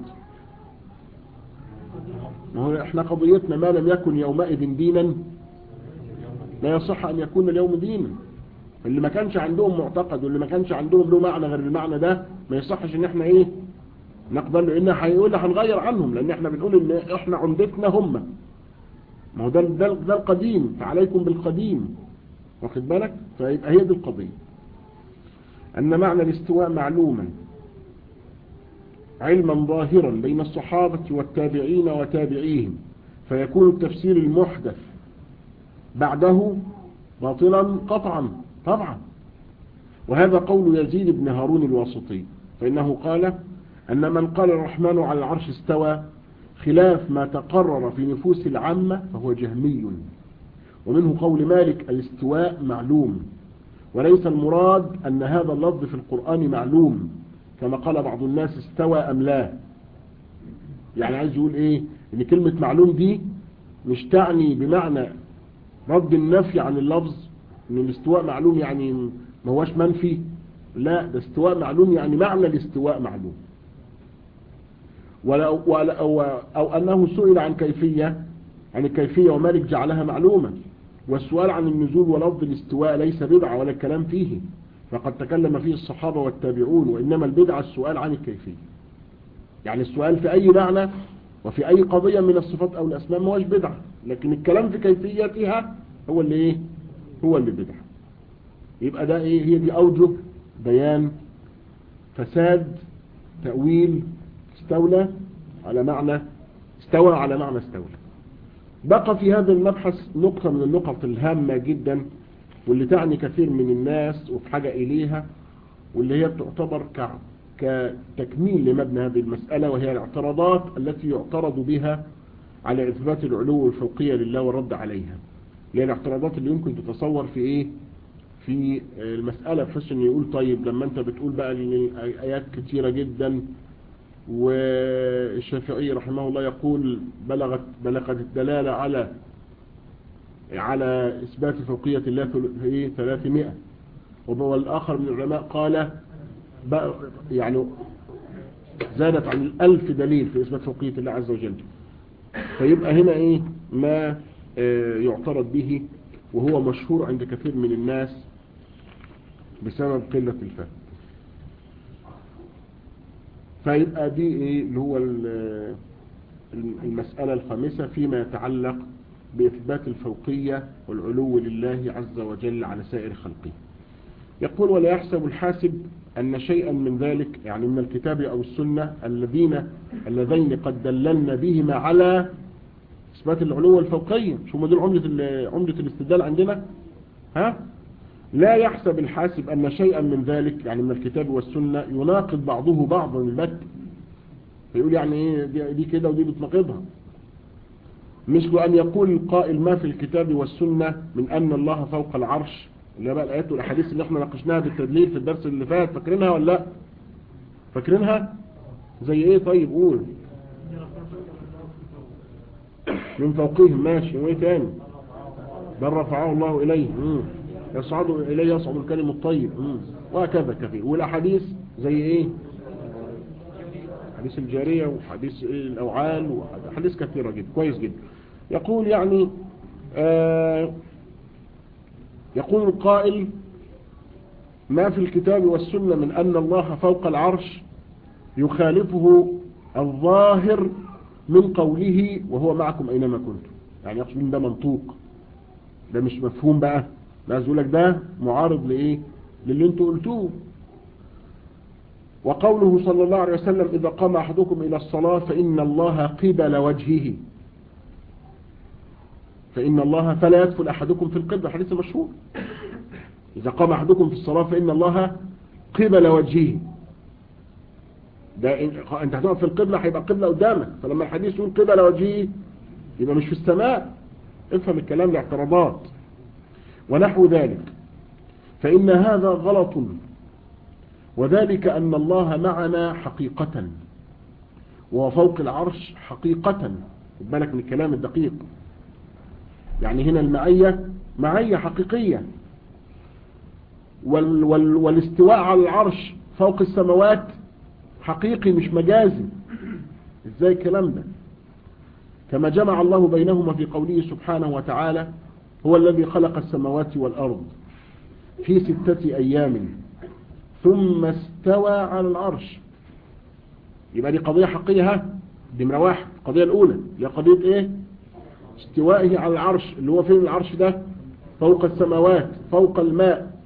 ما هو احنا قضيتنا ما لم يكن يومئذ دينا لا يصح ان يكون اليوم دينا اللي ما كانش عندهم معتقد واللي ما كانش عندهم له معنى غير المعنى ده ما يصحش ان احنا ايه نقبل له ان هيقول هنغير عنهم لان احنا بنقول ان احنا عمدتنا هم ما هو ده, ده, ده القديم فعليكم بالقديم واخد بالك فيبقى هي دي القضية ان معنى الاستواء معلوما علما ظاهرا بين الصحابة والتابعين وتابعيهم فيكون التفسير المحدث بعده باطلا قطعا طبعا وهذا قول يزيد بن هارون الواسطي فإنه قال أن من قال الرحمن على العرش استوى خلاف ما تقرر في نفوس العامة فهو جهمي ومنه قول مالك الاستواء معلوم وليس المراد أن هذا اللفظ في القرآن معلوم كما قال بعض الناس استوى أم لا يعني عايز يقول ايه ان كلمة معلوم دي مش تعني بمعنى رد النفي عن اللفظ ان الاستواء معلوم يعني ما هوش منفي لا ده استواء معلوم يعني معنى الاستواء معلوم ولو أو, أو أنه سئل عن كيفية عن الكيفية ومالك جعلها معلومة والسؤال عن النزول ولفظ الاستواء ليس بدعة ولا الكلام فيه فقد تكلم فيه الصحابة والتابعون وإنما البدعة السؤال عن الكيفية يعني السؤال في أي معنى وفي أي قضية من الصفات أو الأسماء ما هوش بدعة لكن الكلام في كيفيتها هو اللي إيه هو اللي بدعة يبقى ده إيه هي دي أوجه بيان فساد تأويل استولى على معنى استوى على معنى استولى بقى في هذا المبحث نقطة من النقط الهامة جدا واللي تعني كثير من الناس وفي حاجة إليها واللي هي تعتبر ك... كتكميل لمبنى هذه المسألة وهي الاعتراضات التي يعترض بها على إثبات العلو والفوقية لله والرد عليها اللي هي الاعتراضات اللي يمكن تتصور في إيه في المسألة بحيث إنه يقول طيب لما أنت بتقول بقى إن الآيات كثيرة جدا والشافعي رحمه الله يقول بلغت بلغت الدلالة على على إثبات فوقية الله في 300 والآخر من العلماء قال يعني زادت عن الألف دليل في إثبات فوقية الله عز وجل فيبقى هنا إيه ما يعترض به وهو مشهور عند كثير من الناس بسبب قلة الفهم فيبقى دي ايه اللي هو المسألة الخامسة فيما يتعلق بإثبات الفوقية والعلو لله عز وجل على سائر خلقه يقول ولا يحسب الحاسب أن شيئا من ذلك يعني من الكتاب أو السنة الذين اللذين قد دللنا بهما على إثبات العلو والفوقية شو ما دول عمدة, عمدة الاستدلال عندنا ها لا يحسب الحاسب أن شيئا من ذلك يعني من الكتاب والسنة يناقض بعضه بعضا البت فيقول يعني ايه دي, دي كده ودي بتناقضها مثل أن يقول القائل ما في الكتاب والسنة من أن الله فوق العرش اللي بقى الآيات والأحاديث اللي احنا ناقشناها بالتدليل في الدرس اللي فات فاكرينها ولا لا فاكرينها زي ايه طيب قول من فوقهم ماشي وايه تاني بل رفعه الله إليه مم. يصعد إليه يصعد الكلم الطيب مم. وهكذا كثير والأحاديث زي ايه حديث الجارية وحديث الأوعال وحديث كثيرة جدا كويس جدا يقول يعني آه يقول القائل ما في الكتاب والسنة من أن الله فوق العرش يخالفه الظاهر من قوله وهو معكم أينما كنتم يعني يقصد ده منطوق ده مش مفهوم بقى لازم يقول لك ده معارض لإيه للي انتوا قلتوه وقوله صلى الله عليه وسلم إذا قام أحدكم إلى الصلاة فإن الله قبل وجهه فإن الله فلا يدخل أحدكم في القبلة حديث مشهور إذا قام أحدكم في الصلاة فإن الله قبل وجهه ده انت هتقف في القبلة هيبقى قبلة قدامك فلما الحديث يقول قبل وجهه يبقى مش في السماء افهم الكلام لاعتراضات ونحو ذلك فإن هذا غلط وذلك أن الله معنا حقيقة وهو فوق العرش حقيقة بالك من الكلام الدقيق يعني هنا المعية معية حقيقية وال وال والاستواء على العرش فوق السماوات حقيقي مش مجازي ازاي الكلام ده كما جمع الله بينهما في قوله سبحانه وتعالى هو الذي خلق السماوات والأرض في ستة أيام ثم استوى على العرش يبقى دي قضية حقيقية ها دي مرة واحد القضية الأولى هي قضية إيه استوائه على العرش اللي هو فين العرش ده فوق السماوات فوق الماء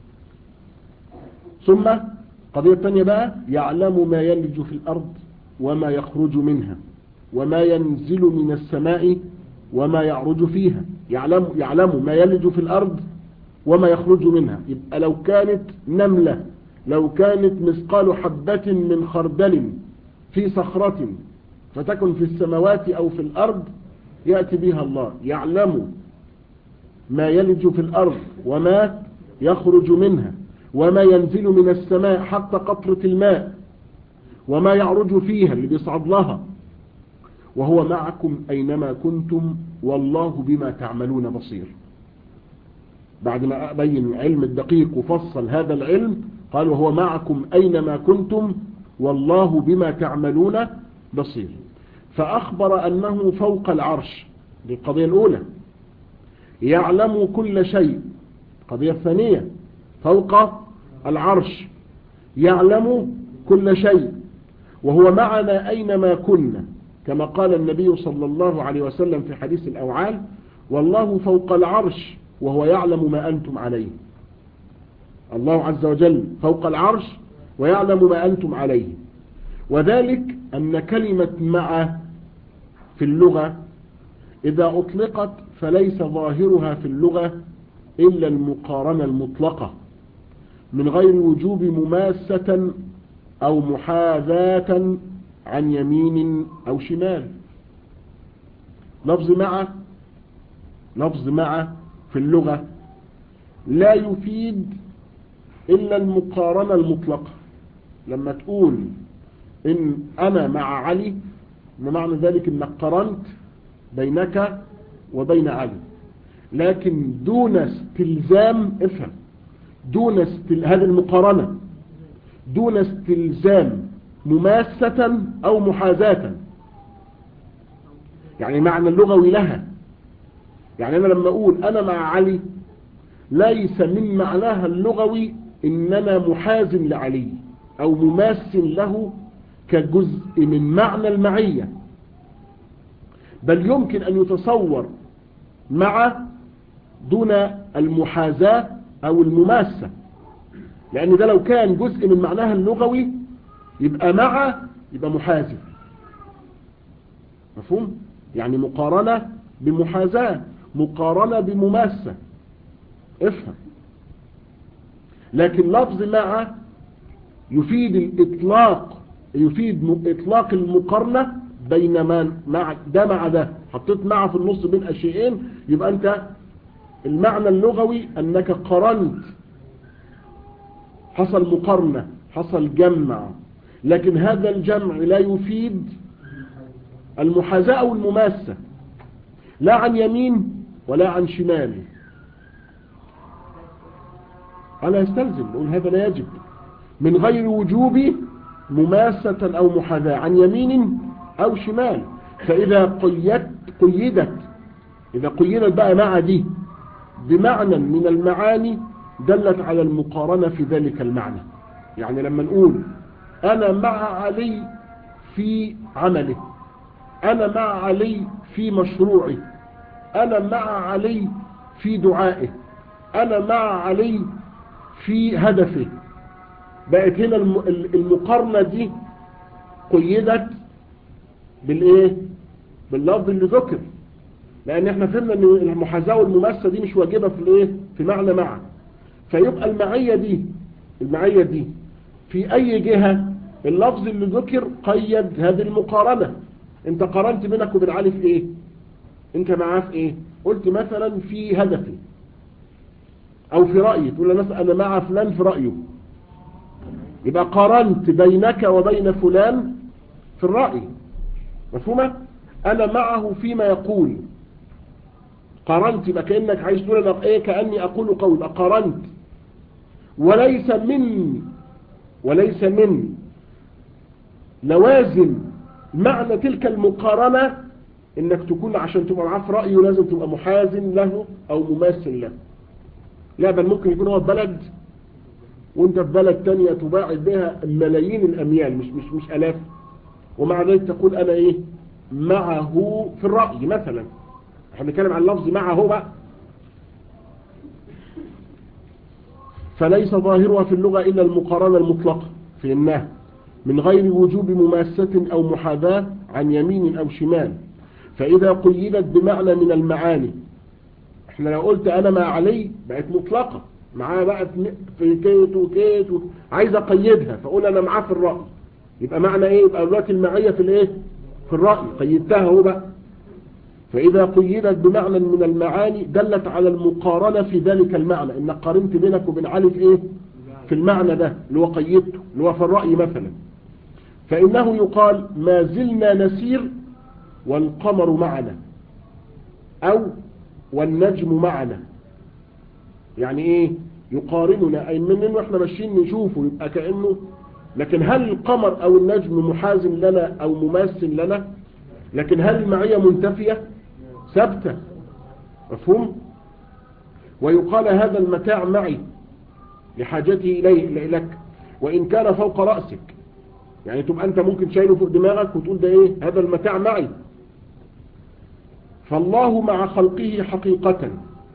ثم قضية الثانية بقى يعلم ما يلج في الأرض وما يخرج منها وما ينزل من السماء وما يعرج فيها يعلم, يعلم ما يلج في الأرض وما يخرج منها يبقى لو كانت نملة لو كانت مثقال حبة من خردل في صخرة فتكن في السماوات أو في الأرض يأتي بها الله يعلم ما يلج في الأرض وما يخرج منها وما ينزل من السماء حتى قطرة الماء وما يعرج فيها اللي بيصعد لها وهو معكم أينما كنتم والله بما تعملون بصير بعد ما أبين العلم الدقيق وفصل هذا العلم قال وهو معكم أينما كنتم والله بما تعملون بصير فأخبر أنه فوق العرش دي القضية الأولى يعلم كل شيء القضية الثانية فوق العرش يعلم كل شيء وهو معنا أينما كنا كما قال النبي صلى الله عليه وسلم في حديث الأوعال والله فوق العرش وهو يعلم ما أنتم عليه الله عز وجل فوق العرش ويعلم ما أنتم عليه وذلك أن كلمة مع في اللغة إذا أطلقت فليس ظاهرها في اللغة إلا المقارنة المطلقة من غير وجوب مماسة أو محاذاة عن يمين أو شمال لفظ مع لفظ مع في اللغة لا يفيد إلا المقارنة المطلقة لما تقول إن أنا مع علي معنى ذلك أنك قرنت بينك وبين علي لكن دون استلزام افهم دون استل... هذه المقارنة دون استلزام مماسة أو محاذاة يعني معنى اللغوي لها يعني أنا لما أقول أنا مع علي ليس من معناها اللغوي إننا محاز لعلي أو مماس له كجزء من معنى المعية بل يمكن أن يتصور مع دون المحاذاة أو المماسة لأن ده لو كان جزء من معناها اللغوي يبقى مع يبقى محاذي مفهوم؟ يعني مقارنة بمحاذاة مقارنة بمماسة افهم لكن لفظ مع يفيد الإطلاق يفيد إطلاق المقارنة بين ما مع ده مع ده حطيت مع في النص بين الشيئين يبقى أنت المعنى اللغوي أنك قرنت حصل مقارنة حصل جمع لكن هذا الجمع لا يفيد المحاذاة أو المماسة لا عن يمين ولا عن شمال ألا يستلزم نقول هذا لا يجب من غير وجوب مماسة أو محاذاة عن يمين أو شمال فإذا قيدت قيدت إذا قيدت بقى مع دي بمعنى من المعاني دلت على المقارنة في ذلك المعنى يعني لما نقول أنا مع علي في عمله أنا مع علي في مشروعه أنا مع علي في دعائه أنا مع علي في هدفه بقت هنا المقارنة دي قيدت بالايه باللفظ اللي ذكر لان احنا فهمنا ان المحاذاه والمماسه دي مش واجبه في الايه في معنى مع فيبقى المعيه دي المعيه دي في اي جهه اللفظ اللي ذكر قيد هذه المقارنه انت قارنت بينك وبين علي في ايه انت معاه في ايه قلت مثلا في هدفي او في رايي تقول مثلا انا مع فلان في رايه يبقى قارنت بينك وبين فلان في الراي مفهومه انا معه فيما يقول قارنت يبقى كانك عايز تقول انا ايه كاني اقول قول يبقى قارنت وليس من وليس من لوازم معنى تلك المقارنة انك تكون عشان تبقى معاه في رأيه لازم تبقى محازن له او مماثل له لا بل ممكن يكون هو في بلد وانت في بلد تانية تباعد بها ملايين الاميال مش مش مش الاف ومع ذلك تقول انا ايه معه في الرأي مثلا احنا بنتكلم عن اللفظ معه بقى فليس ظاهرها في اللغة إلا المقارنة المطلقة في النهي من غير وجوب مماسة أو محاذاة عن يمين أو شمال فإذا قيدت بمعنى من المعاني احنا لو قلت أنا مع علي بقت مطلقة معاه بقى في كيت وكيت و... عايز أقيدها فأقول أنا معاه في الرأي يبقى معنى إيه يبقى دلوقتي المعية في الإيه في الرأي قيدتها هو بقى فإذا قيدت بمعنى من المعاني دلت على المقارنة في ذلك المعنى إنك قارنت بينك وبين علي في إيه في المعنى ده اللي هو قيدته اللي هو في الرأي مثلا فإنه يقال ما زلنا نسير والقمر معنا أو والنجم معنا يعني إيه يقارننا أي من إنه إحنا ماشيين نشوفه يبقى كأنه لكن هل القمر أو النجم محازم لنا أو مماثل لنا لكن هل المعية منتفية ثابتة مفهوم ويقال هذا المتاع معي لحاجته إليه لك وإن كان فوق رأسك يعني تبقى انت ممكن شايله فوق دماغك وتقول ده ايه هذا المتاع معي فالله مع خلقه حقيقة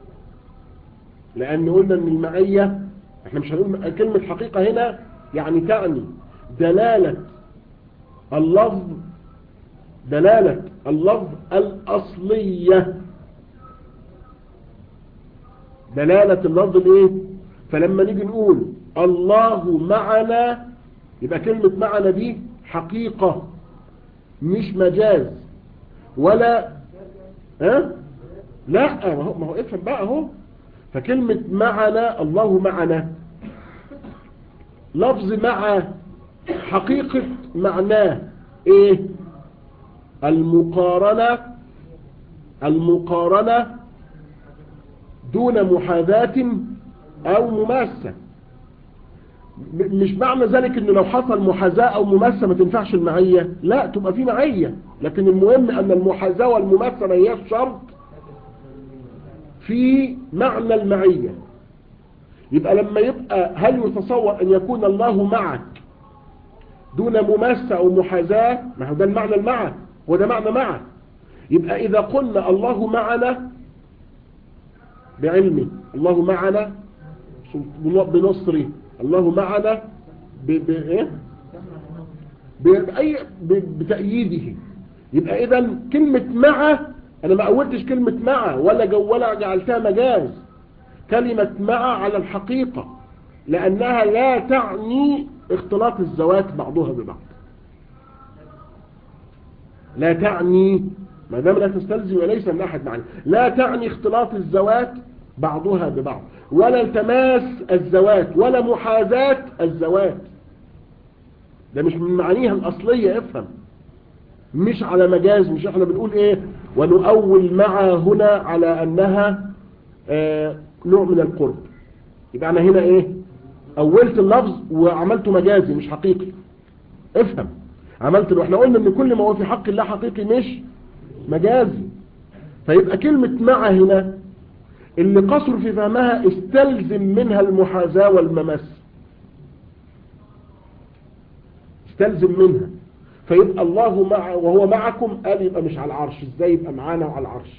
لان قلنا ان المعية احنا مش هنقول كلمة حقيقة هنا يعني تعني دلالة اللفظ دلالة اللفظ الأصلية دلالة اللفظ الايه فلما نيجي نقول الله معنا يبقى كلمة معنا دي حقيقة مش مجاز ولا ها لا ما هو ما هو افهم بقى اهو فكلمة معنا الله معنا لفظ مع حقيقة معناه ايه المقارنة المقارنة دون محاذاة او مماسة مش معنى ذلك ان لو حصل محاذاة او مماسة ما تنفعش المعية لا تبقى في معية لكن المهم ان المحاذاة والمماسة ما هي شرط في معنى المعية يبقى لما يبقى هل يتصور ان يكون الله معك دون مماسة او محاذاة ما هو ده المعنى المعة وده معنى معه يبقى اذا قلنا الله معنا بعلمه الله معنا بنصره الله معنا ب... ب... إيه؟ بأي... ب... بتأييده يبقى اذا كلمة مع انا ما قولتش كلمة مع ولا جو ولا جعلتها مجاز كلمة مع على الحقيقة لانها لا تعني اختلاط الذوات بعضها ببعض لا تعني ما دام لا تستلزم وليس من احد معنى لا تعني اختلاط الذوات بعضها ببعض ولا التماس الذوات ولا محاذاة الذوات ده مش من معانيها الأصلية افهم مش على مجاز مش احنا بنقول ايه ونؤول مع هنا على انها آه نوع من القرب يبقى انا هنا ايه اولت اللفظ وعملته مجازي مش حقيقي افهم عملت له احنا قلنا ان كل ما هو في حق الله حقيقي مش مجازي فيبقى كلمة مع هنا اللي قصر في فهمها استلزم منها المحاذاة والممس استلزم منها فيبقى الله مع وهو معكم قال يبقى مش على العرش ازاي يبقى معانا وعلى العرش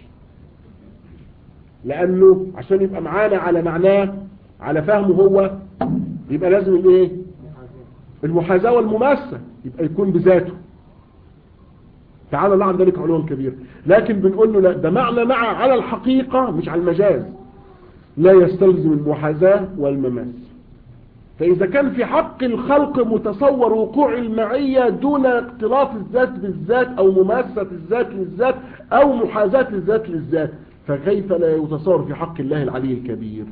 لانه عشان يبقى معانا على معناه على فهمه هو يبقى لازم الايه المحاذاة والمماسة يبقى يكون بذاته تعالى الله عن ذلك علوم كبير لكن بنقول له لا ده معنى مع على الحقيقة مش على المجاز لا يستلزم المحاذاة والمماس فإذا كان في حق الخلق متصور وقوع المعية دون اختلاط الذات بالذات أو مماسة الذات للذات أو محاذاة الذات للذات فكيف لا يتصور في حق الله العلي الكبير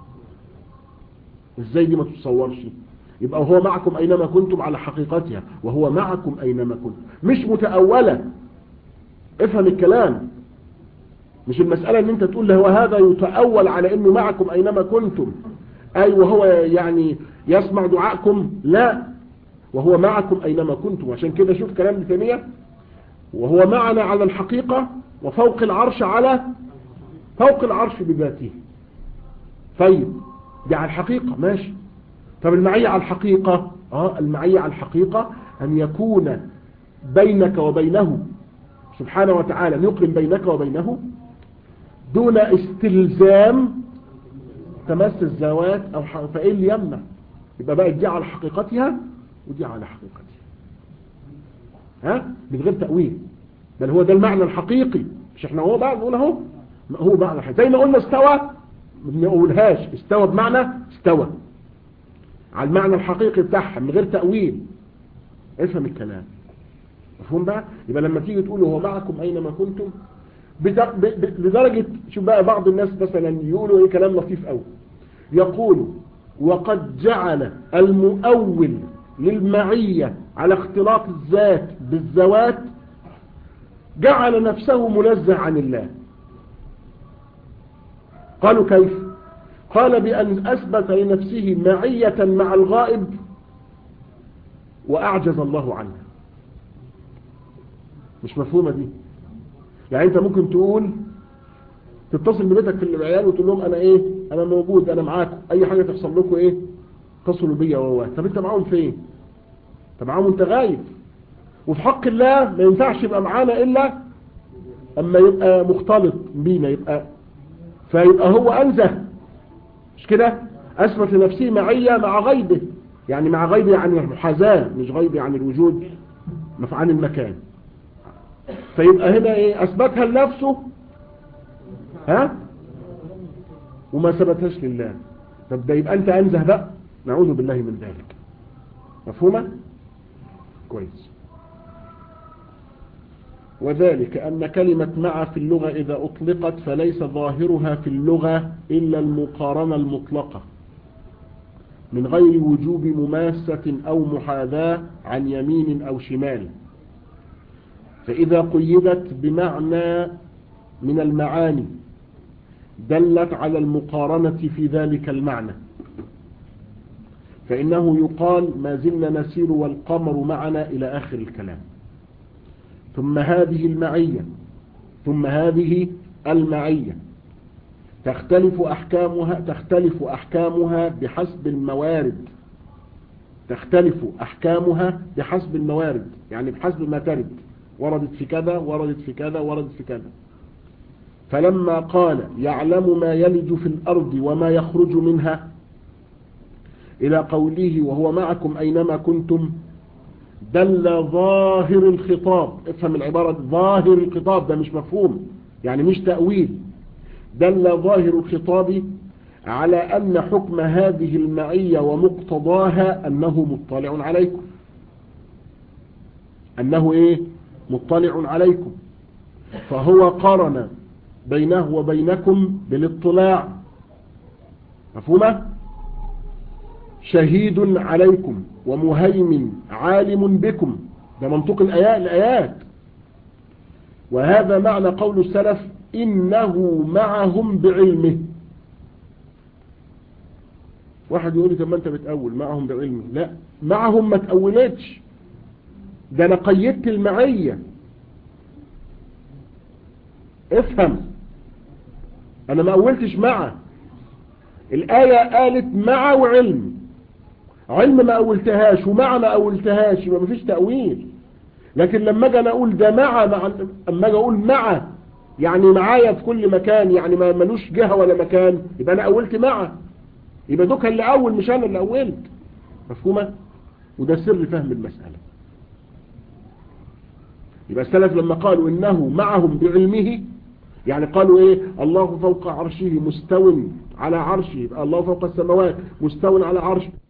ازاي دي ما تتصورش يبقى هو معكم أينما كنتم على حقيقتها وهو معكم أينما كنتم مش متأولة افهم الكلام مش المسألة ان انت تقول له هذا يتأول على انه معكم أينما كنتم أي وهو يعني يسمع دعاءكم لا وهو معكم أينما كنتم عشان كده شوف كلام ابن تيمية وهو معنا على الحقيقة وفوق العرش على فوق العرش بذاته طيب دي على الحقيقة ماشي طب المعية على الحقيقة اه المعية على الحقيقة ان يكون بينك وبينه سبحانه وتعالى ان يقرن بينك وبينه دون استلزام تمس الزوات او ح... فايه اللي يمنع يبقى بقى دي على حقيقتها ودي على حقيقتها ها من غير تأويل بل هو ده المعنى الحقيقي مش احنا هو بقى نقول اهو هو معنى حقيقي زي ما قلنا استوى ما بنقولهاش استوى بمعنى استوى على المعنى الحقيقي بتاعها من غير تأويل افهم الكلام مفهوم بقى يبقى لما تيجي تقول هو معكم اينما كنتم لدرجة شوف بقى بعض الناس مثلا يقولوا ايه كلام لطيف قوي يقولوا وقد جعل المؤول للمعية على اختلاط الذات بالذوات جعل نفسه منزه عن الله قالوا كيف قال بأن أثبت لنفسه معية مع الغائب وأعجز الله عنها مش مفهومة دي يعني انت ممكن تقول تتصل ببيتك في العيال وتقول لهم انا ايه انا موجود انا معاكم اي حاجة تحصل لكم ايه اتصلوا بيا وهو طب انت معاهم فين انت معاهم انت غايب وفي حق الله ما ينفعش يبقى معانا الا اما يبقى مختلط بينا يبقى فيبقى هو انزه مش كده اثبت لنفسه معية مع غيبه يعني مع غيبه يعني محاذاة مش غيبه عن الوجود عن المكان فيبقى هنا ايه اثبتها لنفسه ها وما ثبتهاش لله طب ده يبقى انت انزه بقى نعوذ بالله من ذلك مفهومة كويس وذلك أن كلمة مع في اللغة إذا أطلقت فليس ظاهرها في اللغة إلا المقارنة المطلقة من غير وجوب مماسة أو محاذاة عن يمين أو شمال فإذا قيدت بمعنى من المعاني دلت على المقارنة في ذلك المعنى فإنه يقال ما زلنا نسير والقمر معنا إلى آخر الكلام ثم هذه المعية ثم هذه المعية تختلف أحكامها تختلف أحكامها بحسب الموارد تختلف أحكامها بحسب الموارد يعني بحسب ما ترد وردت في كذا وردت في كذا وردت في كذا فلما قال يعلم ما يلج في الأرض وما يخرج منها إلى قوله وهو معكم أينما كنتم دل ظاهر الخطاب افهم العبارة ظاهر الخطاب ده مش مفهوم يعني مش تأويل دل ظاهر الخطاب على أن حكم هذه المعية ومقتضاها أنه مطلع عليكم أنه إيه مطلع عليكم فهو قرن بينه وبينكم بالاطلاع مفهومة شهيد عليكم ومهيمن عالم بكم ده منطق الآيات, الآيات وهذا معنى قول السلف إنه معهم بعلمه واحد يقول لي طب ما انت بتأول معهم بعلمه لا معهم ما تأولتش ده انا قيدت المعية افهم انا ما أولتش مع الآية قالت مع وعلم علم ما أولتهاش ومع ما أولتهاش يبقى مفيش تأويل لكن لما اجي انا اقول ده مع مع اما اجي اقول مع يعني معايا في كل مكان يعني ما ملوش جهة ولا مكان يبقى انا اولت مع يبقى دوك اللي اول مش انا اللي اولت مفهومة وده سر فهم المسألة يبقى السلف لما قالوا انه معهم بعلمه يعني قالوا ايه الله فوق عرشه مستو على عرشه يبقى الله فوق السماوات مستو على عرشه